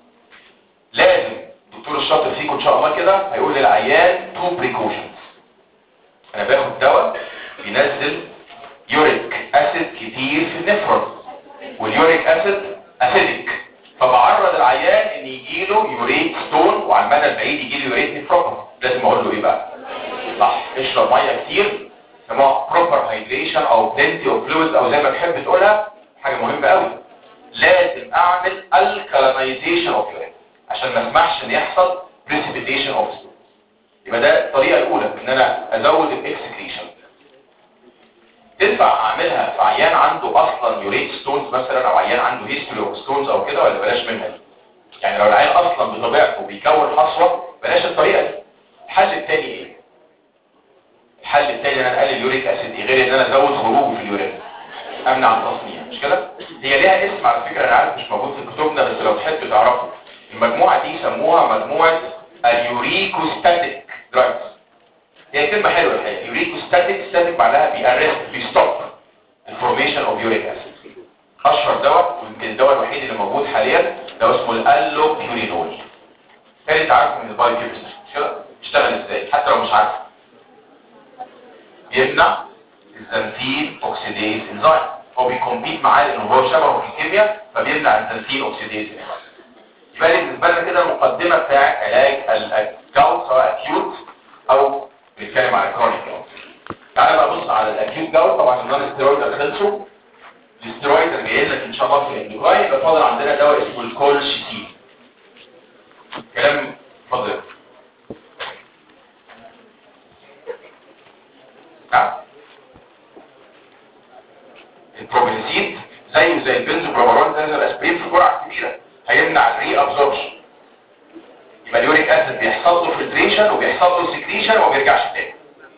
لازم الدكتور الشاطر فيكم ان شاء الله كده هيقول للعيان تو بريكوشنز انا باخد دواء بينزل يوريك اسيد كتير في النفرون واليوريك اسيد اسيدك فبعرض العيان ان يجيله يوريت ستون وعلى المدى البعيد يجيله يوريت نفروبر لازم اقول له ايه بقى صح اشرب ميه كتير سموها بروبر هايدريشن او بلنتي اوف فلويد او زي ما تحب تقولها حاجه مهمه قوي لازم اعمل الكالينايزيشن اوف يورين عشان ما اسمحش ان يحصل بريسيبيتيشن اوف ستون يبقى ده الطريقه الاولى ان انا ازود الاكسكريشن تنفع اعملها في عيان عنده اصلا يوريت ستونز مثلا او عيان عنده هيستوري اوف ستونز او كده ولا بلاش منها دي يعني لو العيان اصلا بطبيعته بيكون حصوه بلاش الطريقه دي الحل الثاني ايه الحل الثاني ان انا اقلل اليوريك اسيد إيه؟ غير ان انا ازود خروجه في اليورين امنع التصنيع مش كده هي ليها اسم على فكره انا عارف مش موجود في كتبنا بس لو تحب تعرفه المجموعه دي يسموها مجموعه اليوريكوستاتيك دراجز هي كلمة حلوة الحقيقة يوريكوستاتيك ستاتيك معناها بيأرست بيستوب الفورميشن اوف يوريك اسيد اشهر دواء ويمكن الدواء الوحيد اللي موجود حاليا دواء اسمه الالوبيورينول انت عارفه من الباي كيمستري مش كده اشتغل ازاي حتى لو مش عارف بيمنع الزنفين اوكسيديز انزيم هو بيكمبيت معاه لانه هو شبهه في الكيمياء فبيمنع الزنفين اوكسيديز انزيم يبقى بالنسبه لنا كده المقدمه بتاعت علاج الجاوت سواء اكيوت او بنتكلم على الكرونيك جاوت تعالى بقى بص على الاكيوت جاوت طبعا النون ستيرويد خلصوا الاسترويد اللي جاي لك ان شاء الله في الاندوكراين يبقى فاضل عندنا دواء اسمه الكولشيسين كلام فاضل نعم البروبنسين زيه زي البنزوبروبارون زي الاسبرين في جرعه كبيره هيمنع الري ابزوربشن يبقى اليوريك اسيد بيحصل له فلتريشن وبيحصل له سكريشن وما بيرجعش تاني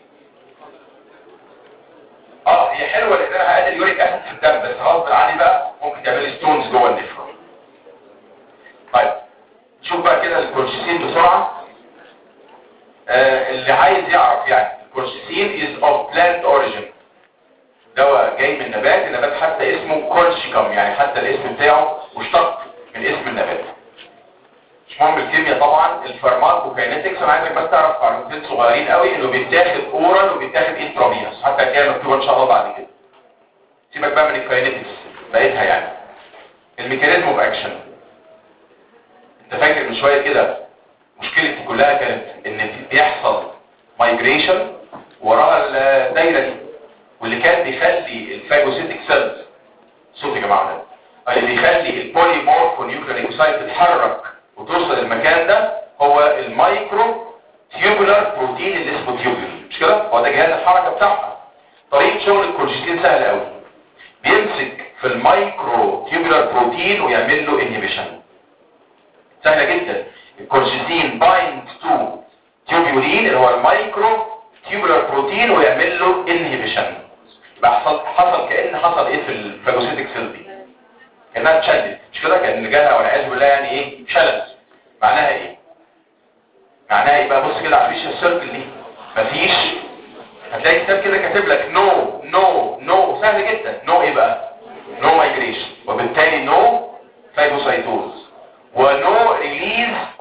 اه هي حلوه لان انا هقلل اليوريك اسيد في الدم بس غصب عني بقى ممكن تعمل لي ستونز جوه النفرون طيب شوف بقى كده الكورشيسين بسرعه آه اللي عايز يعرف يعني الكورشيسين از اوف بلانت اوريجين دواء جاي من نبات النبات حتى اسمه كورشيكم يعني حتى الاسم بتاعه مشتق من اسم النبات مش مهم الكيمياء طبعا الفارماكوكاينetics انا عايزك بس تعرف معلومتين صغيرين قوي انه بيتاخد اورال وبيتاخد انترافينوس حتى كده مكتوبه ان شاء الله بعد كده سيبك بقى من الكاينetics بقيتها يعني الميكانيزم اوف اكشن انت فاكر من شويه كده مشكلتي كلها كانت ان بيحصل مايجريشن وراها الدايره دي واللي كان بيخلي الفاجوسيتك سيلز صوت يا جماعه ده اللي بيخلي البوليمورفو نيوكليوسايد تتحرك وتوصل المكان ده هو المايكرو تيوبولار بروتين اللي اسمه تيوبول مش كده هو ده جهاز الحركه بتاعها طريقه شغل الكولجيستين سهله قوي بيمسك في المايكرو تيوبولار بروتين ويعمل له انهبيشن سهله جدا الكولجيستين بايند تو تيوبولين اللي هو المايكرو تيوبولار بروتين ويعمل له انهبيشن يبقى حصل حصل كان حصل ايه في الفاجوسيتك سيل دي كانها اتشدت مش كده كان جالها والعياذ بالله يعني ايه شلل معناها ايه معناها ايه بقى بص كده على الفيش السيركل دي مفيش هتلاقي كتاب كده كاتب لك نو نو نو سهل جدا نو ايه بقى نو مايجريشن وبالتالي نو فايجوسايتوز ونو ريليز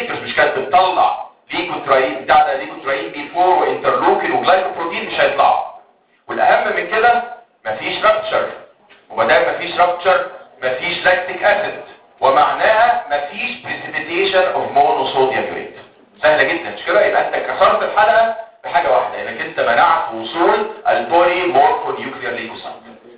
ميديتورز مش كانت بتطلع ليكوتراين بتاع ده ليكوتراين بي 4 وانترلوكين وجلايكوبروتين مش هيطلعوا والاهم من كده مفيش رابتشر وما دام مفيش رابتشر مفيش لاكتيك اسيد ومعناها مفيش بريسيبيتيشن اوف مونوصوديوم يوريت سهله جدا مش كده يبقى انت كسرت الحلقه بحاجه واحده انك انت منعت وصول البولي مورفو نيوكليير ليكوسايت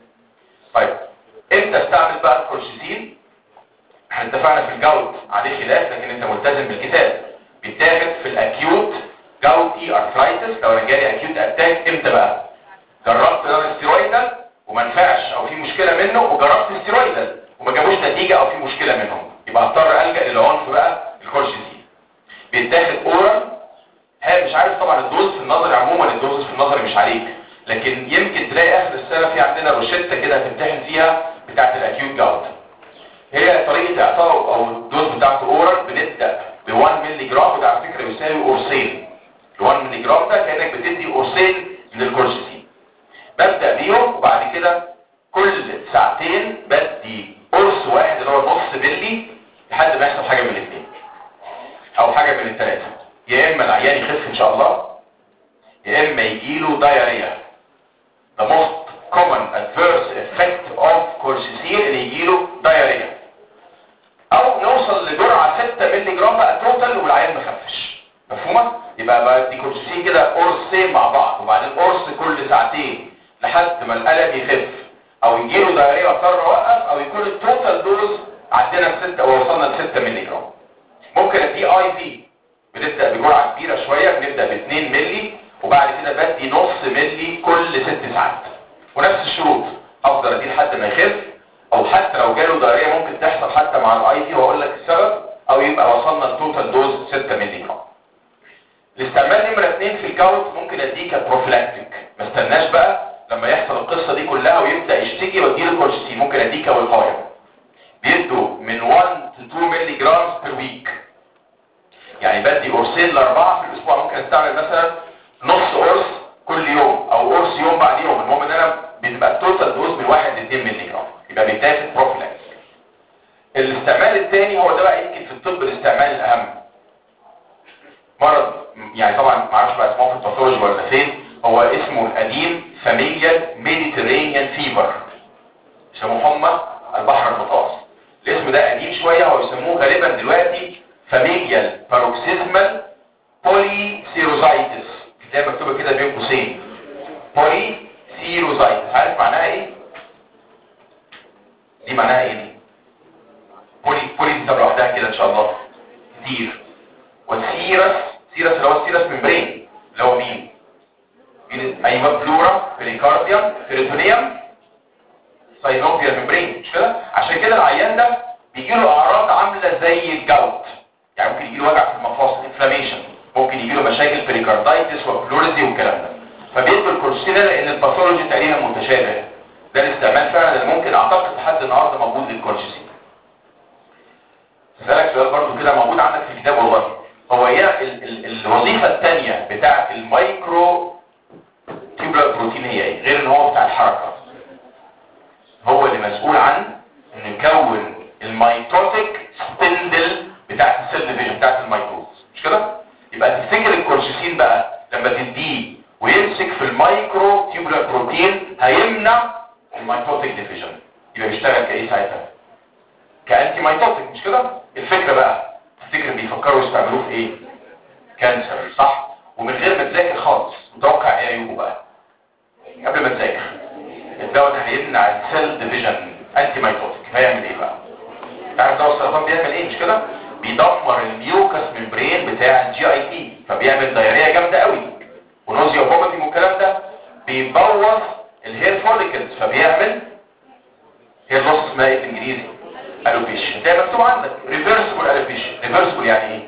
طيب امتى استعمل بقى الكورشيزين احنا اتفقنا في الجوت عليه خلاف لكن انت ملتزم بالكتاب بيتاخد في الاكيوت جوتي ارثرايتس لو انا جالي اكيوت اتاك امتى بقى جربت نون ستيرويدال وما نفعش او في مشكله منه وجربت ستيرويدال وما جابوش نتيجه او في مشكله منهم يبقى هضطر الجا للعنف بقى الكورشيزين بيتاخد اورال ها مش عارف طبعا الدوز في النظري عموما الدوز في النظري مش عليك لكن يمكن تلاقي اخر السنه في عندنا روشته كده هتمتحن فيها بتاعه الاكيوت جوت هي طريقه اعطائه او الدوز بتاعته اورال بنبدا ب 1 مللي جرام وده على فكره يساوي قرصين ال 1 مللي جرام ده كانك بتدي قرصين من الكورشيزين ببدا بيهم وبعد كده كل ساعتين بدي قرص واحد اللي هو نص مللي لحد ما يحصل حاجه من الاثنين او حاجه من الثلاثه يا اما العيان يخف ان شاء الله يا اما يجيله دايريا the most common adverse effect of colchicine ان يجيله دايريا او نوصل لجرعه 6 مللي جرام بقى توتال والعيان ما خفش مفهومه يبقى بقى دي كولشيسين كده قرصين مع بعض وبعدين قرص كل ساعتين لحد ما الالم يخف او يجيله دايريا واضطر اوقف او يكون التوتال دوز عندنا 6 ووصلنا ل 6 مللي جرام ممكن ادي اي في بنبدا بجرعه كبيره شويه بنبدا ب 2 مللي وبعد كده بدي نص مللي كل 6 ساعات ونفس الشروط افضل اديه لحد ما يخف او حتى لو جاله دايريه ممكن تحصل حتى مع الاي في واقول لك السبب او يبقى وصلنا لتوتال دوز 6 مللي جرام الاستعمال نمره 2 في الجوت ممكن اديه كبروفيلاكتيك ما استناش بقى لما يحصل القصه دي كلها ويبدا يشتكي واديله كورسيتين ممكن اديه كوقايه بيدوا من 1 to 2 مللي جرام بير ويك يعني بدي قرصين لاربعه في الاسبوع ممكن استعمل مثلا نص قرص كل يوم او قرص يوم بعد يوم المهم ان انا بتبقى التوتال دوز من 1 ل 2 مللي جرام يبقى بيتاخد بروفيلاكس الاستعمال الثاني هو ده بقى يمكن في الطب الاستعمال الاهم مرض يعني طبعا ما اعرفش بقى اسمه في الباثولوجي ولا فين هو اسمه القديم فاميليال ميديترينيان فيبر يسموه حمى البحر المتوسط الاسم ده قديم شويه هو يسموه غالبا دلوقتي فاميليال باروكسيزمال بولي سيروزايتس زي مكتوبه كده بين قوسين بولي سيروزايتس عارف معناها ايه دي معناها ايه دي بولي بولي دي لوحدها كده ان شاء الله كتير والسيرس سيرس اللي هو السيرس ممبرين اللي هو مين مين ايوه بلورا بريكارديوم فيريتونيوم ساينوبيا ممبرين مش كده عشان كده العيان ده بيجي له اعراض عامله زي الجوت يعني ممكن يجي له وجع في المفاصل انفلاميشن ممكن يجي له مشاكل بريكاردايتس وبلوريزي والكلام ده فبيدوا الكورسينا لان الباثولوجي تقريبا متشابه ده الاستعمال فعلا اللي ممكن اعتقد لحد النهارده موجود للكورسيسين اسالك سؤال برضو كده موجود عندك في الكتاب والله هو هي ال ال الوظيفه الثانيه بتاعه المايكرو تيوبلر بروتين هي ايه غير ان هو بتاع الحركه هو اللي مسؤول عن انه يكون الميتوتيك سبندل بتاعت السيل ديفيجن بتاعت الميتوز مش كده يبقى تفتكر الكورسيسين بقى لما تديه ويمسك في المايكرو تيوبلر بروتين هيمنع الميتوتيك ديفيجن يبقى بيشتغل كايه ساعتها كانتي ميتوتيك مش كده الفكره بقى تفتكر بيفكروا يستعملوه في ايه كانسر صح ومن غير ما تذاكر خالص متوقع ايه عيوبه بقى قبل ما تذاكر الدواء ده هيمنع السيل ديفيجن انتي ميتوتيك هيعمل ايه بقى تعرف دواء السرطان بيعمل ايه مش كده بيدمر الميوكس ممبرين بتاع الجي اي تي فبيعمل دايريه جامده قوي ونوزيا وفوميتنج والكلام ده بيبوظ الهير فوليكلز فبيعمل هي اللص اسمها ايه بالانجليزي الوبيشن ده مكتوب عندك ريفرسبل الوبيشن ريفرسبل يعني ايه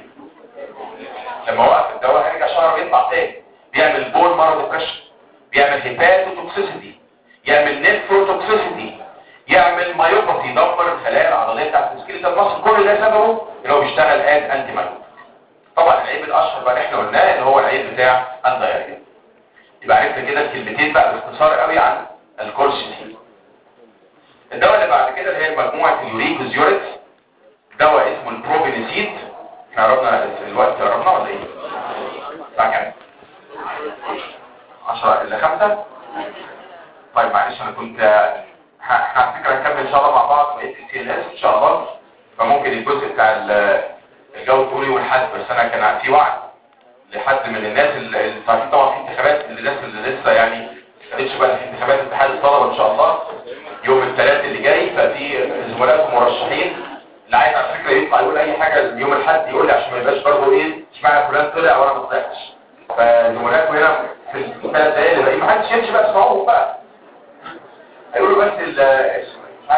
لما وقف الدواء هيرجع شعره يطلع تاني بيعمل بون مارو ديبريشن بيعمل هيباتوتوكسيسيتي يعمل نيفروتوكسيسيتي يعمل مايوباثي يدمر الخلايا العضليه بتاعت السكيلتال ماسل كل ده سببه ان هو بيشتغل از انتي مايوباثي طبعا العيب الاشهر بقى اللي احنا قلناه اللي هو العيب بتاع الدايريا يبقى عرفنا كده الكلمتين بقى باختصار قوي عن الكورسيتين الدواء اللي بعد كده اللي هي مجموعه اليوريكوزيوريت دواء اسمه البروبينيسيد احنا قربنا الوقت قربنا ولا ايه؟ الساعة كام؟ 10 الا 5 طيب معلش انا كنت ه- على فكره هنكمل ان شاء الله مع بعض بقيه السي ال اس ان شاء الله فممكن الجزء بتاع ال- الجو الطولي والحد بس انا كان في وعد لحد من الناس اللي اللي عارفين طبعا في انتخابات الناس اللي لسه يعني ما قالتش بقى في انتخابات اتحاد الطلبه ان شاء الله يوم الثلاث اللي جاي ففي زملاء مرشحين اللي عايز على فكره يطلع يقول اي حاجه يوم الاحد يقول لي عشان ما يبقاش برضه ايه اشمعنى فلان طلع وانا ما طلعتش فزملائكم هنا في الثلاث دقايق اللي باقيين ما حدش يمشي بقى اسمعوهم بقى هيقولوا بس ال-